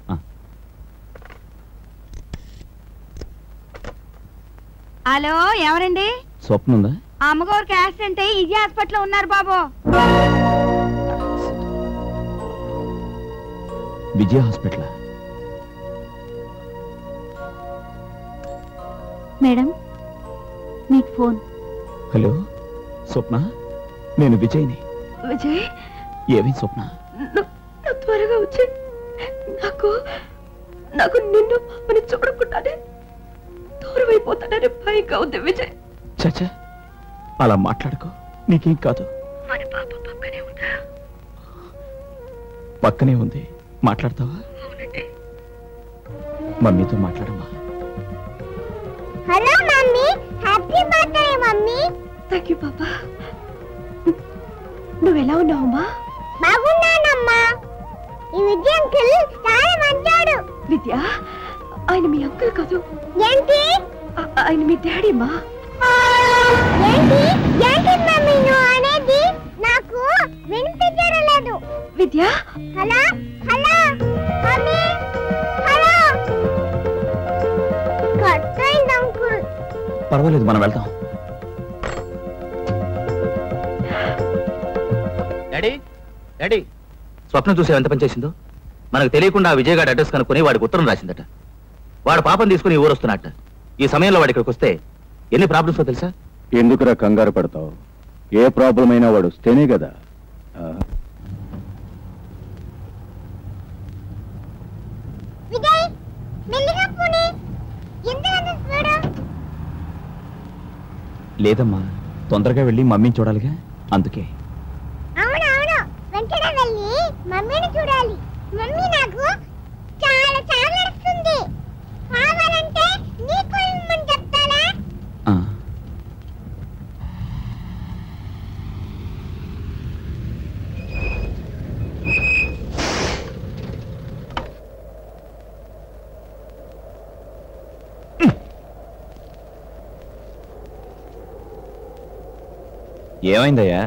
హలో ఎవరండి స్వప్న ఉందా ఆ అమ్మగారికి యాక్సిడెంట్ అయ్యి ఇజీ హాస్పిటల్లో ఉన్నారు బాబు విజయ హాస్పిటల్ మేడం మీకు ఫోన్ హలో స్వప్న నేను విజయ్ని విజయ్ ఏమి స్వప్న నువ్వు నువ్వు త్వరగా వచ్చి నాకు నాకు నిన్ను పాపని చూడకుండానే దూరం అయిపోతానని భయంగా ఉంది విజయ్ చచ్చా అలా మాట్లాడుకో నీకేం కాదు మన పాప పక్కనే ఉందా పక్కనే ఉంది మాట్లాడతావా అవునండి మమ్మీతో మాట్లాడమ్మా hello mummy happy birthday mummy thank you పాపా నువ్వు ఎలా ఉన్నావమ్మా బాగున్నానమ్మా ఈ విజయ్ అంకుల్ చాలా మంచోడు విద్య ఆయన మీ అంకుల్ కాదు ఏంటి ఆ- ఆయన మీ డాడీ మా ఏంటి ఏంటి మమ్మీ నువ్వు అనేది నాకు వినిపించడం లేదు Vidya hello hello mummy hello cut అయింది అంకుల్ పర్వాలేదు మనం వెళ్దాం డాడీ డాడీ స్వప్నం చూసే ఎంత పని చేసిందో మనకు తెలియకుండా ఆ విజయగాడి అడ్రస్ కనుక్కొని వాడికి ఉత్తరం రాసిందట వాడు పాపం తీసుకుని ఈ ఊరు వస్తున్నట్ట ఈ సమయంలో వాడి ఇక్కడికి వస్తే ఎన్ని ప్రాబ్లమ్స్ తెలుసా ఎందుకురా కంగారు పడతావు ఏ ప్రాబ్లం అయినా వాడు వస్తేనే కదా ఆ, విజయ్ మెల్లిగా పోనీ ఎందుకంత స్పీడ్ లేదమ్మా తొందరగా వెళ్ళి మమ్మీని చూడాలిగా అందుకే అవును అవును వెంటనే వెళ్ళి మమ్మీని చూడాలి మమ్మీ నాకు చాలా చాలా నడుస్తుంది కావాలంటే నీకు ఇమ్మని చెప్తానా ఆ. ఏమైందయ్యా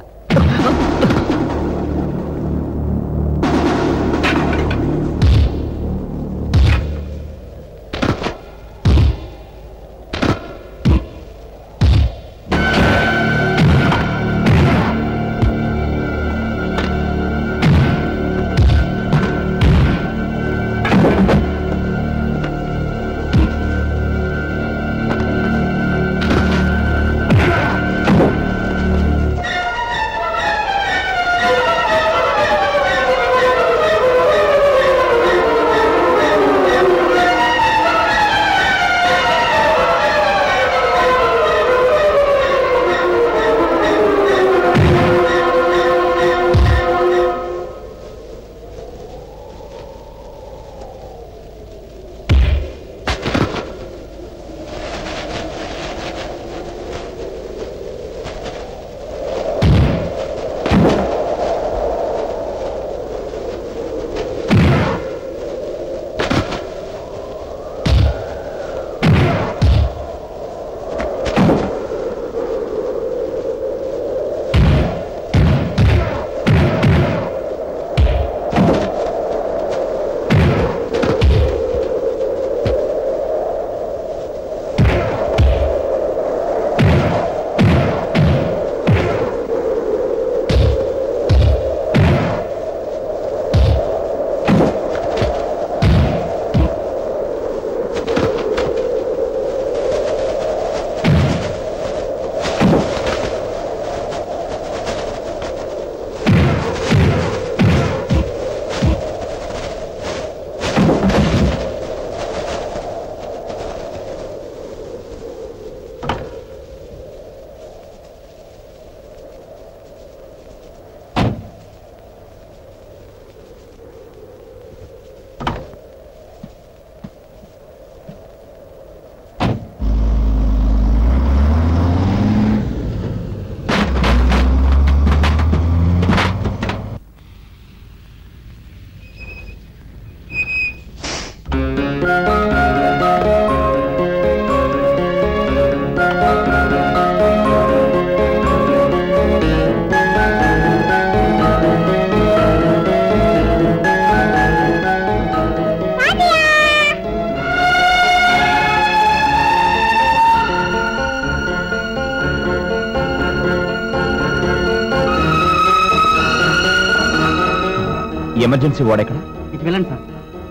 ఎమర్జెన్సీ వార్డ్ ఎక్కడ ఇటు వెళ్ళండి సార్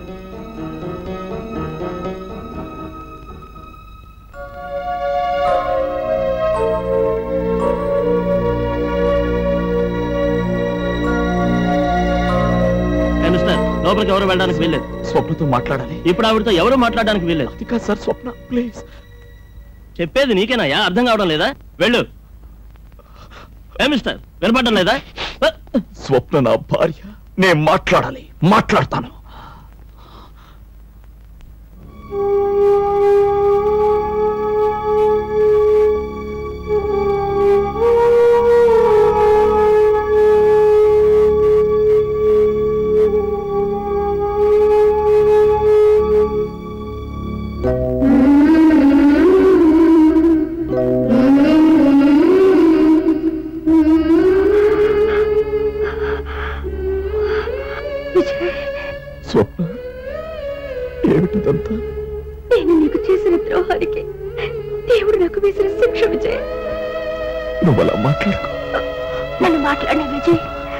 ఏ మిస్టర్ లోపలికి ఎవరు వెళ్ళడానికి వీల్లేదు స్వప్నతో మాట్లాడాలి ఇప్పుడు ఆవిడతో ఎవరు మాట్లాడడానికి వీల్లేదు అది కాదు సార్ స్వప్న ప్లీజ్ చెప్పేది నీకేనాయా అర్థం కావడం లేదా వెళ్ళు ఏ మిస్టర్ వినపడడం లేదా స్వప్న నా భార్య నేను మాట్లాడాలి మాట్లాడతాను స్వప్న ఏమిటిదంతా నేను నీకు చేసిన ద్రోహానికి దేవుడు నాకు వేసిన శిక్ష విజయ్ నువ్వు అలా మాట్లాడుకో నన్ను మాట్లాడిన విజయ్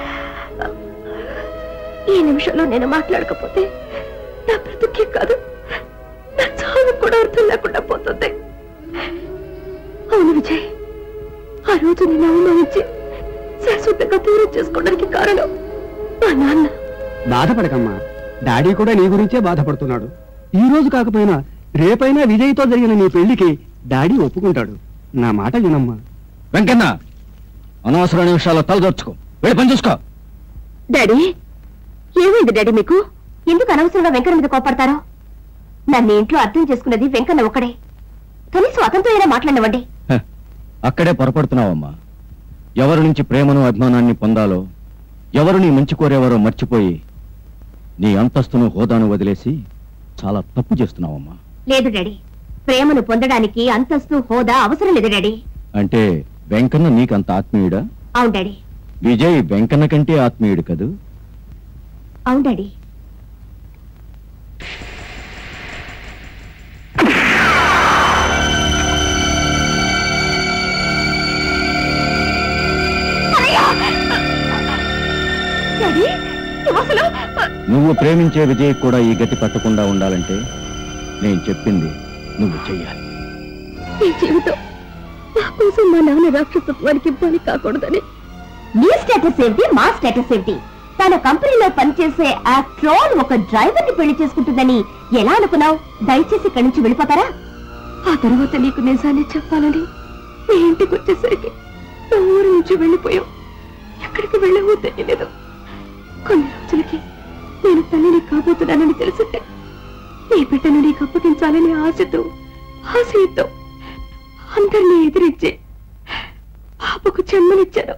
ఈ నిమిషంలో నేను మాట్లాడకపోతే నా బ్రతుకే కాదు నా చావు కూడా అర్థం లేకుండా పోతుంది అవును విజయ్ ఆ రోజు నేను అవమానించి శాశ్వతంగా దూరం చేసుకోవడానికి కారణం మా నాన్న బాధపడకమ్మా డాడీ కూడా నీ గురించే బాధపడుతున్నాడు ఈ రోజు కాకపోయినా రేపైనా విజయ్తో జరిగిన నీ పెళ్లికి డాడీ ఒప్పుకుంటాడు నా మాట వినమ్మా వెంకన్న అనవసరమైన విషయాల్లో తలదొచ్చుకో వెళ్ళి పని చూసుకో డాడీ ఏమైంది డాడీ మీకు ఎందుకు అనవసరంగా వెంకన్న మీద కోపడతారో నన్ను ఇంట్లో అర్థం చేసుకున్నది వెంకన్న ఒక్కడే కనీసం అతనితో అయినా మాట్లాడినవ్వండి హ, అక్కడే పొరపడుతున్నావమ్మా ఎవరి నుంచి ప్రేమను అభిమానాన్ని పొందాలో ఎవరు నీ మంచి కోరేవారో మర్చిపోయి నీ అంతస్తును హోదాను వదిలేసి చాలా తప్పు చేస్తున్నావమ్మా లేదు డాడీ ప్రేమను పొందడానికి అంతస్తు హోదా అవసరం లేదు డాడీ అంటే వెంకన్న నీకంత ఆత్మీయుడా అవును డాడీ విజయ్ వెంకన్న కంటే ఆత్మీయుడు కదూ అవును డాడీ డాడీ నువ్వు అసలు నువ్వు ప్రేమించే విజయ్ కూడా ఈ గతి పట్టకుండా ఉండాలంటే నేను చెప్పింది నువ్వు చెయ్యాలి ఈ జీవితం నా కోసం మా నాన్న రాక్షసత్వానికి బలి కాకూడదని నీ స్టేటస్ ఏంటి మా స్టేటస్ ఏంటి తన కంపెనీలో పనిచేసే ఆ ట్రోల్ ఒక డ్రైవర్ ని పెళ్లి చేసుకుంటుందని ఎలా అనుకున్నావు దయచేసి ఇక్కడి నుంచి వెళ్ళిపోతారా ఆ తర్వాత నీకు నిజాన్ని చెప్పాలని నీ ఇంటికి వచ్చేసరికి నా ఊరు నుంచి వెళ్ళిపోయావు ఎక్కడికి వెళ్ళావో తెలియలేదు కొన్ని రోజులకి నేను తల్లిని కాబోతున్నానని తెలిసిందే నీ బిడ్డను నీకు అప్పగించాలని ఆశతో ఆశయంతో అందరినీ ఎదిరించి పాపకు జన్మనిచ్చాను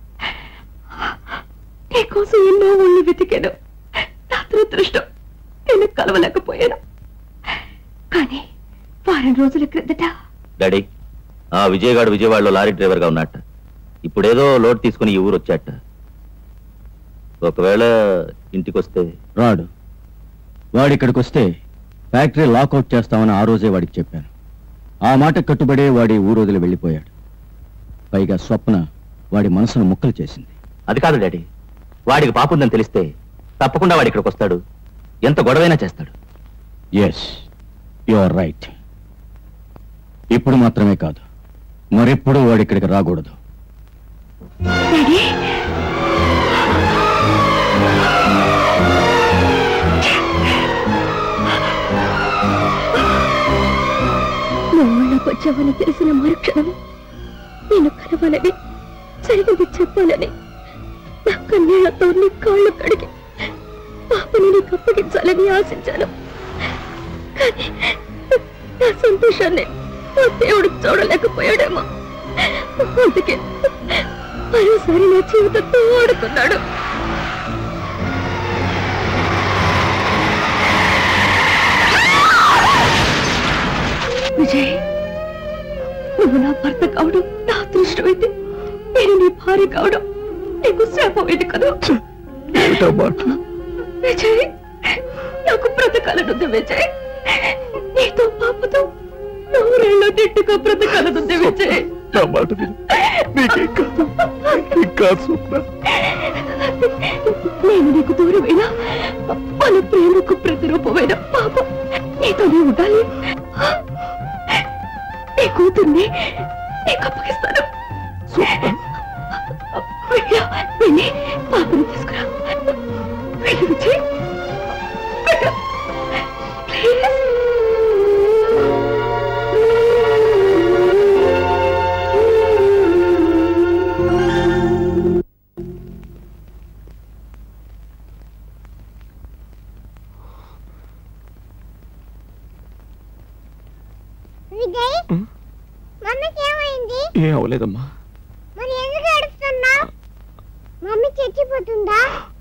నీకోసం ఎన్నో ఊళ్ళు వెతికాను నా దురదృష్టం నేను కలవలేకపోయాను కానీ వారం రోజుల క్రిందట డాడీ ఆ విజయగాడు విజయవాడలో లారీ డ్రైవర్గా ఉన్నట్ట ఇప్పుడేదో లోడ్ తీసుకుని ఈ ఊరు వచ్చాట ఒకవేళ ఇంటికి వస్తే రాడు వాడి ఇక్కడికి వస్తే ఫ్యాక్టరీ లాకౌట్ చేస్తామని ఆ రోజే వాడికి చెప్పాను ఆ మాట కట్టుబడే వాడి ఊరు వదిలి వెళ్ళిపోయాడు పైగా స్వప్న వాడి మనసును ముక్కలు చేసింది అది కాదు డాడీ వాడికి పాప ఉందని తెలిస్తే తప్పకుండా వాడి ఇక్కడికి వస్తాడు ఎంత గొడవైనా చేస్తాడు ఎస్ యు ఆర్ రైట్ ఇప్పుడు మాత్రమే కాదు మరెప్పుడు వాడి ఇక్కడికి రాకూడదు డాడీ నువ్వు వచ్చావని తెలిసిన మరుక్షణం నేను కలవాలని జరిగింది చెప్పాలని నా కన్నీళ్లతో నీ కాళ్ళు కడిగి పాపని నీకు అప్పగించాలని ఆశించాను కానీ నా సంతోషాన్ని ఆ దేవుడు చూడలేకపోయాడేమో అందుకే మరోసారి నా జీవితంతో ఆడుకున్నాడు విజయ్ నువ్వు నా భర్త కావడం నా అదృష్టమైతే నేను నీ భార్య కావడం నీకు శాపమైంది కదా విజయ్ నాకు బ్రతకాలనుంది విజయ్ నీతో పాపతో నూరేళ్ళు నిట్టుగా బ్రతకాలనుంది విజయ్ నా మాట విను నీకేం కాదు నీకేం కాదు స్వప్న నీ నేను నీకు దూరమైనా మన ప్రేమకు ప్రతిరూపమైన పాప నీతోనే ఉండాలి నీ కూతుర్ని నీకు అప్పగిస్తాను విజయ, వెళ్ళి పాపను తీసుకురా వెళ్ళి విజయ్ వెళ్ళు. ప్లీజ్ విజయ్ మమ్మీకి ఏమైంది ఏం అవ్వలేదమ్మా మరి ఎందుకు ఏడుస్తున్నా మమ్మీ చచ్చిపోతుందా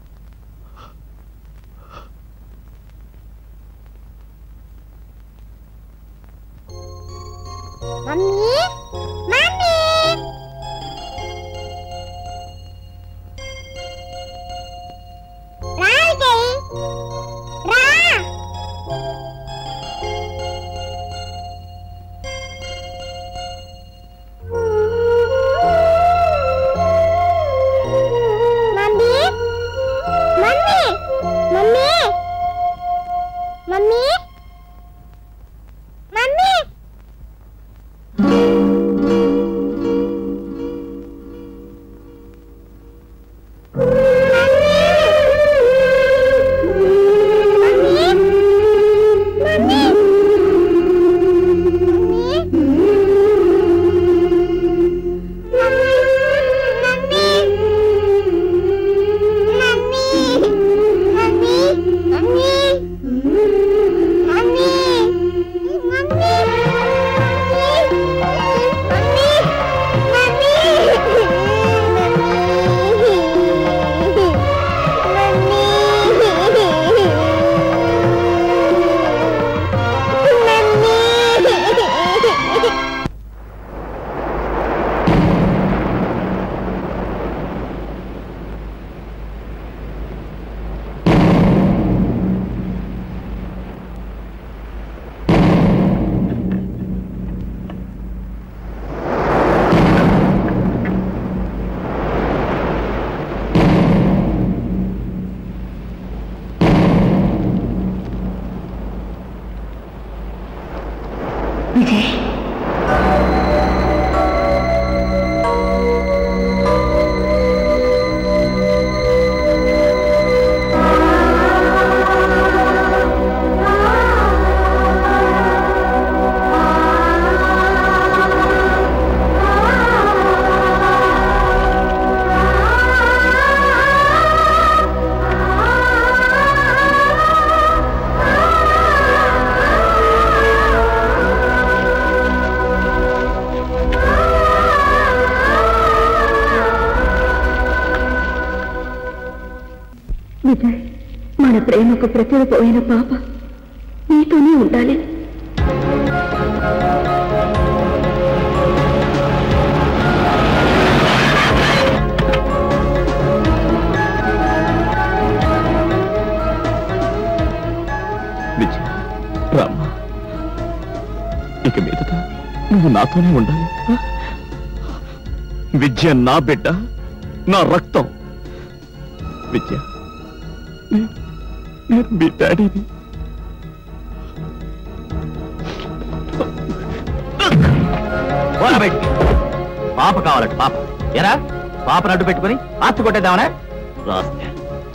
మమ్మీ మమ్మీ రా విజయ్ రా mummy mummy mummy mummy mummy Vijay Vijay మన ప్రేమకు ప్రతిరూపమైన పాప నీతోనే ఉండాలి విజయ రామ్మా ఇక మీదట నువ్వు నాతోనే ఉండాలి ఆ? విద్య నా బిడ్డ నా రక్తం విద్య నే- నేను మీ డాడీని పోరా బయటికి. పాప కావాలట పాప ఎరా పాపను అడ్డు పెట్టుకుని ఆస్తి కొట్టేద్దామనే రాస్తే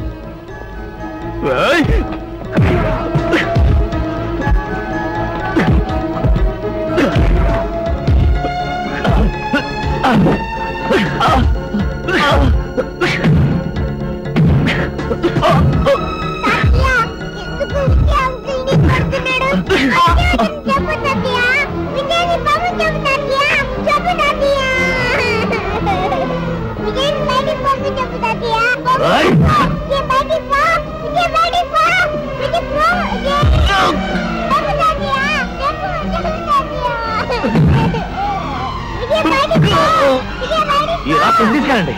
ఈ రాత్రి తీసుకెళ్ళండి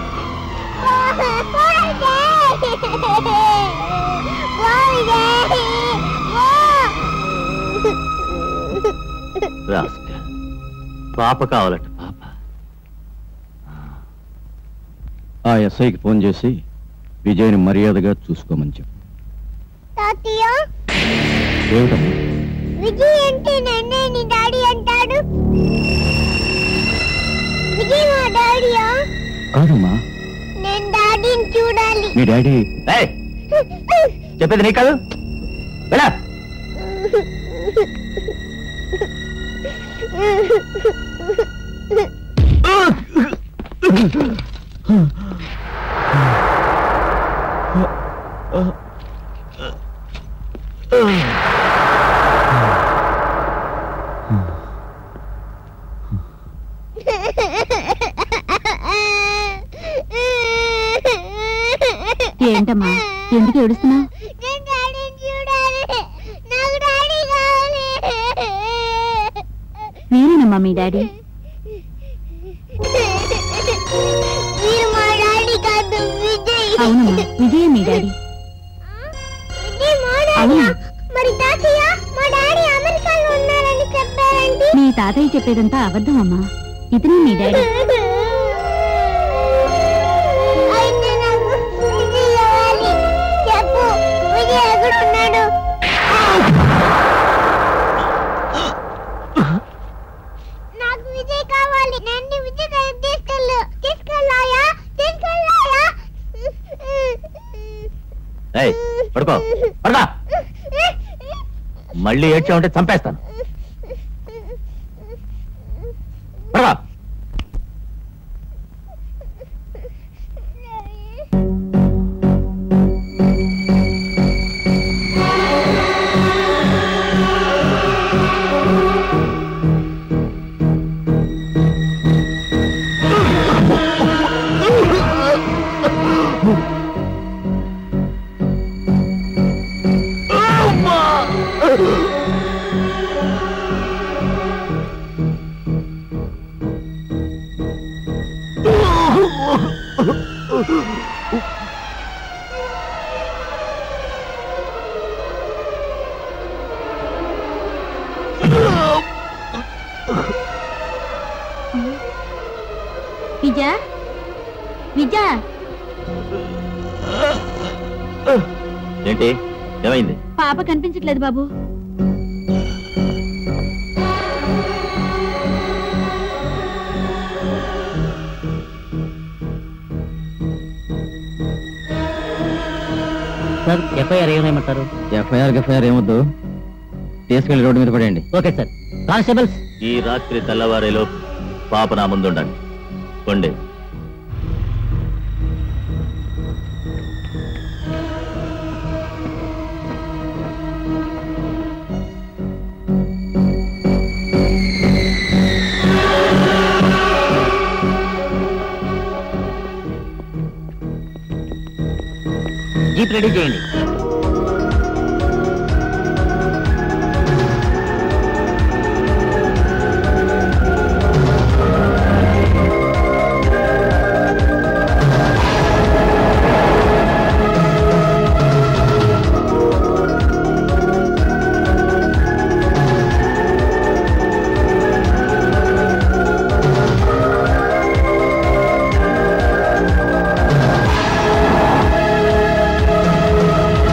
రాస్క పాప కావాలట పాప ఆ ఎస్ఐకి ఫోన్ చేసి విజయ్ని మర్యాదగా చూసుకోమని చెప్పు తాతయ్య ఏమిటమ్మా విజయ్ అంటే నన్నే నీ డాడీ అంటాడు విజయ్ మా డాడీయా కాదమ్మా నేను డాడీని చూడాలి మీ డాడీ చెప్పేది నీ కాదు వెళ్ళా ఏంటమ్మా ఎందుకు ఏడుస్తున్నావు నేను డాడీని చూడాలి నాకు డాడీ కావాలి వీరేనమ్మా మీ డాడీ మీరు మా డాడీ కాదు విజయ్ అవునమ్మా విజయ్ మీ డాడీ విజయ్ మా డాడీయా మరి తాతయ్య మా డాడీ అమెరికాలో ఉన్నారని చెప్పారండి మీ తాతయ్య చెప్పేదంతా అబద్ధం అమ్మా ఇతనే మీ డాడీ అయితే నాకు విజయ్ కావాలి చెప్పు విజయ్ ఎక్కడున్నాడు నాకు విజయ్ కావాలి నన్ను విజయ్ దగ్గరికి తీసుకెళ్ళు తీసుకెళ్ళాయా తీసుకెళ్ళాయా ఏయ్ పడుకో పడుకో మళ్ళీ ఏడ్చావంటే చంపేస్తాను పడుకో విజా విజా ఏంటి ఏమైంది పాప కనిపించట్లేదు బాబు సార్ ఎఫ్ఐఆర్ ఏమేమంటారు ఎఫ్ఐఆర్ ఎఫ్ఐఆర్ ఏమొద్దు తీసుకెళ్లి రోడ్డు మీద పడేయండి ఓకే సార్ కానిస్టేబుల్స్ ఈ రాత్రి తెల్లవారేలో పాప నా ముందుండండి కొండే జీప్ రెడీ చేయండి ఆ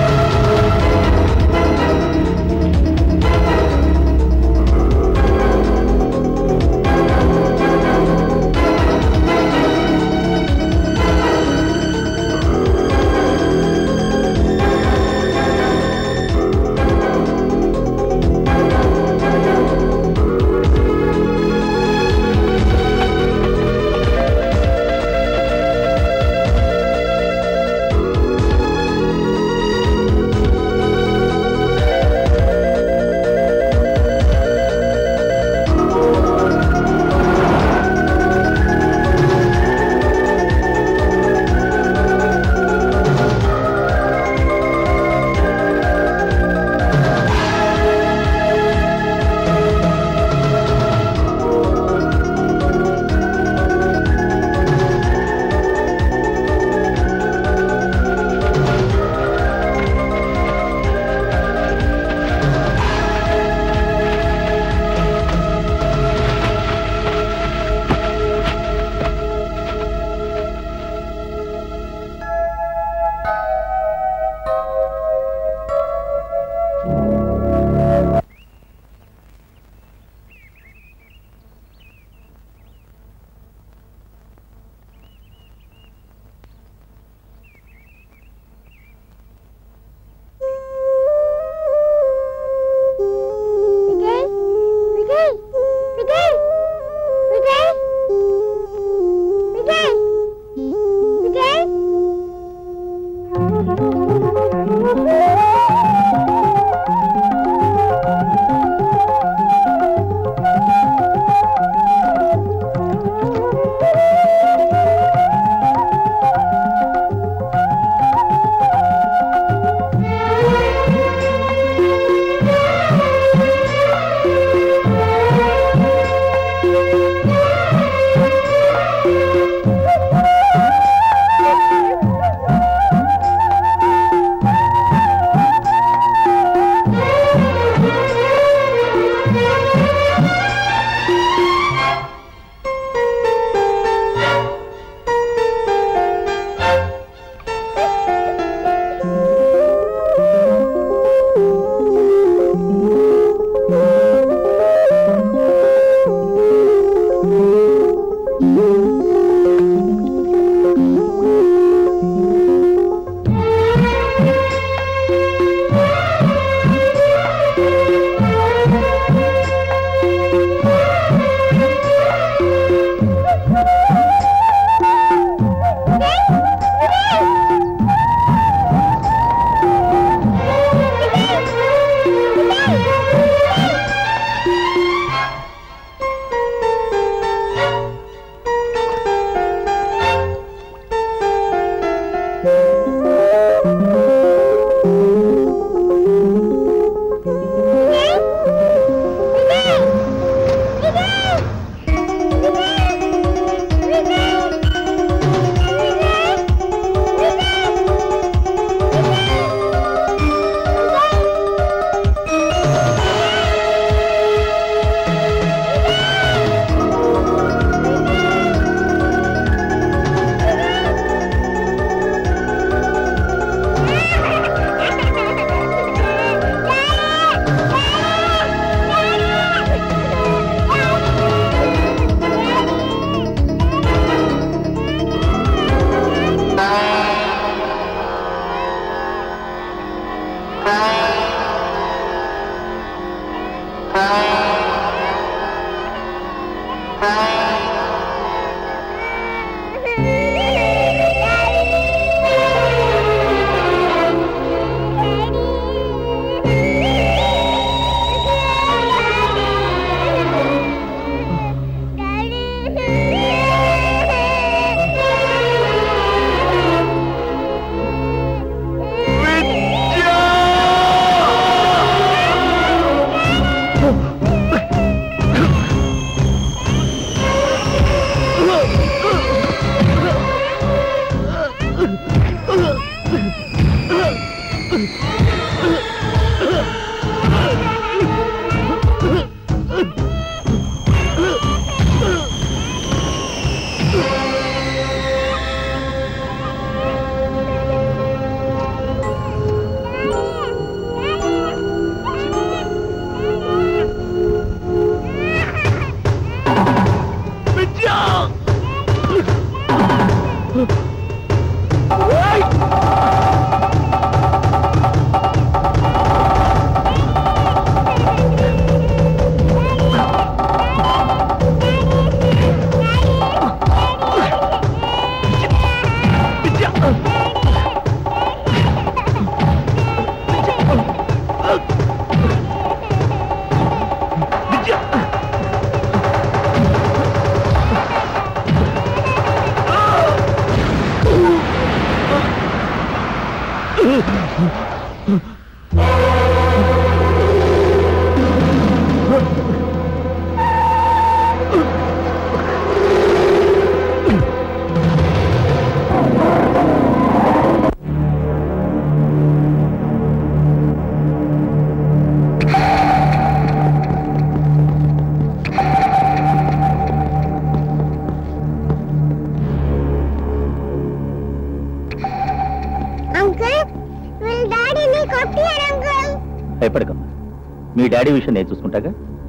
అంకుల్ వీళ్ళ డాడీని కొట్టారు అంకుల్ భయపడకమ్మా మీ డాడీ విషయం నేను చూసుకుంటాగా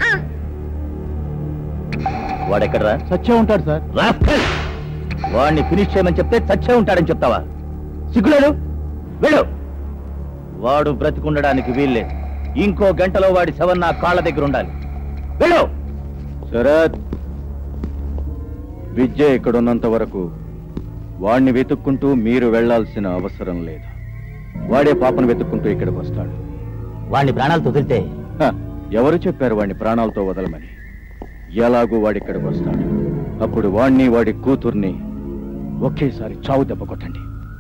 వాడెక్కడరా సచ్చే ఉంటాడు సార్ రాస్కల్! వాడిని ఫినిష్ చేయమని చెప్తే చచ్చే ఉంటాడని చెప్తావా సిగ్గులేడు వెళ్ళు వాడు బ్రతికుండడానికి వీల్లే ఇంకో గంటలో వాడి శవం నా కాళ్ళ దగ్గర ఉండాలి వెళ్ళు శరత్ విద్య ఇక్కడున్నంత వరకు వాణ్ణి వెతుక్కుంటూ మీరు వెళ్ళాల్సిన అవసరం లేదు వాడే పాపను వెతుక్కుంటూ ఇక్కడికి వస్తాడు వాడిని ప్రాణాలతో వదిలితే హ, ఎవరు చెప్పారు వాడిని ప్రాణాలతో వదలమని ఎలాగూ వాడిక్కడికి వస్తాడు అప్పుడు వాణ్ణి వాడి కూతుర్ని ఒకేసారి చావు దెబ్బ కొట్టండి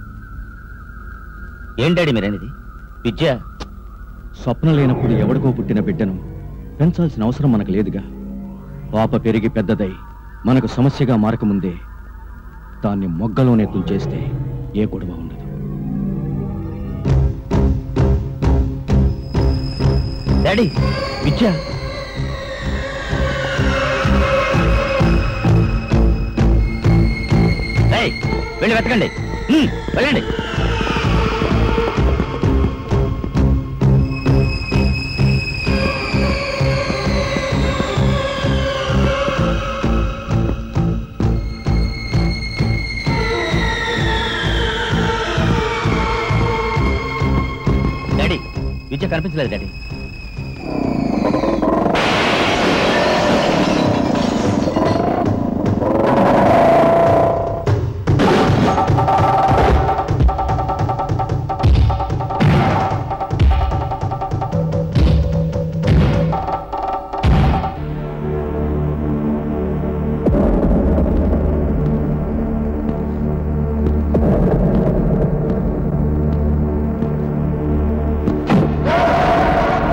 ఏం డాడీ మీరనేది విద్య స్వప్నం లేనప్పుడు ఎవడికో పుట్టిన బిడ్డను పెంచాల్సిన అవసరం మనకు లేదుగా పాప పెరిగి పెద్దదై మనకు సమస్యగా మారకముందే దాన్ని మొగ్గలోనే తుంచేస్తే ఏ గొడవ ఉండదు డాడీ విద్య ఏయ్, వెళ్ళి వెతకండి హ్మ్, వెళ్ళండి డాడీ విద్య కనిపించలేదు డాడీ ఆ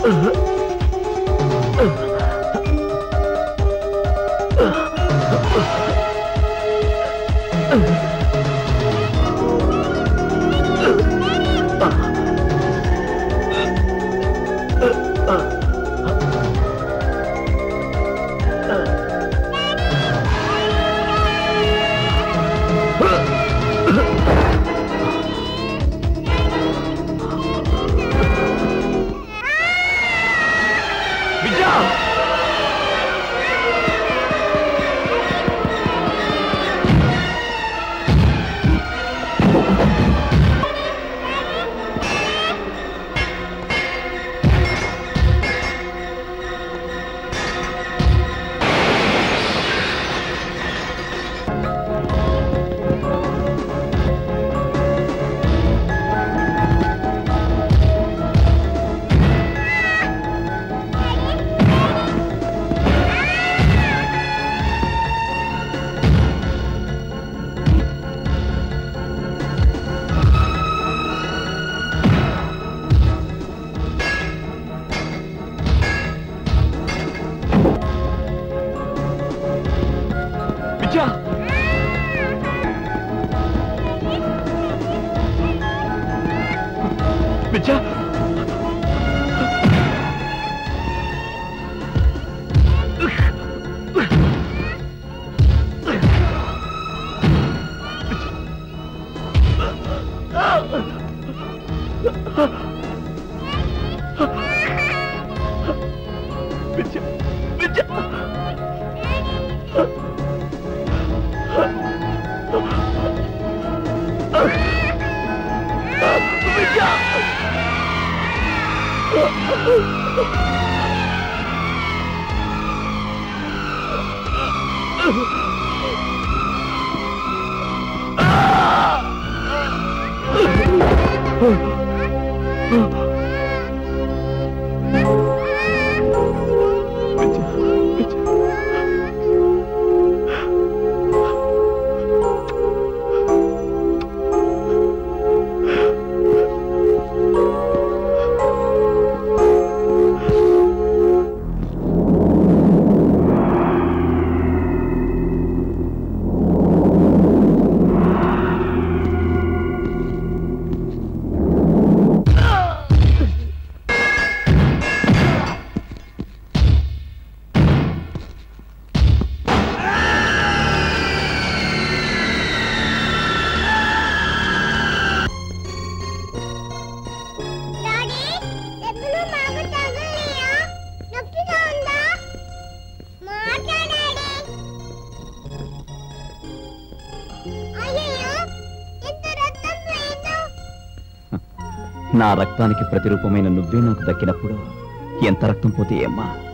విద్య విద్య విద్య విద్య డాడీ దెబ్బలు మాకు తగిలియా నొప్పిగా ఉందా మాట్లాడాడి అయ్యయ్యో ఇంత రక్తం పోయిందో నా రక్తానికి ప్రతిరూపమైన నువ్వే నాకు దక్కినప్పుడు ఎంత రక్తం పోతే ఏమ్మా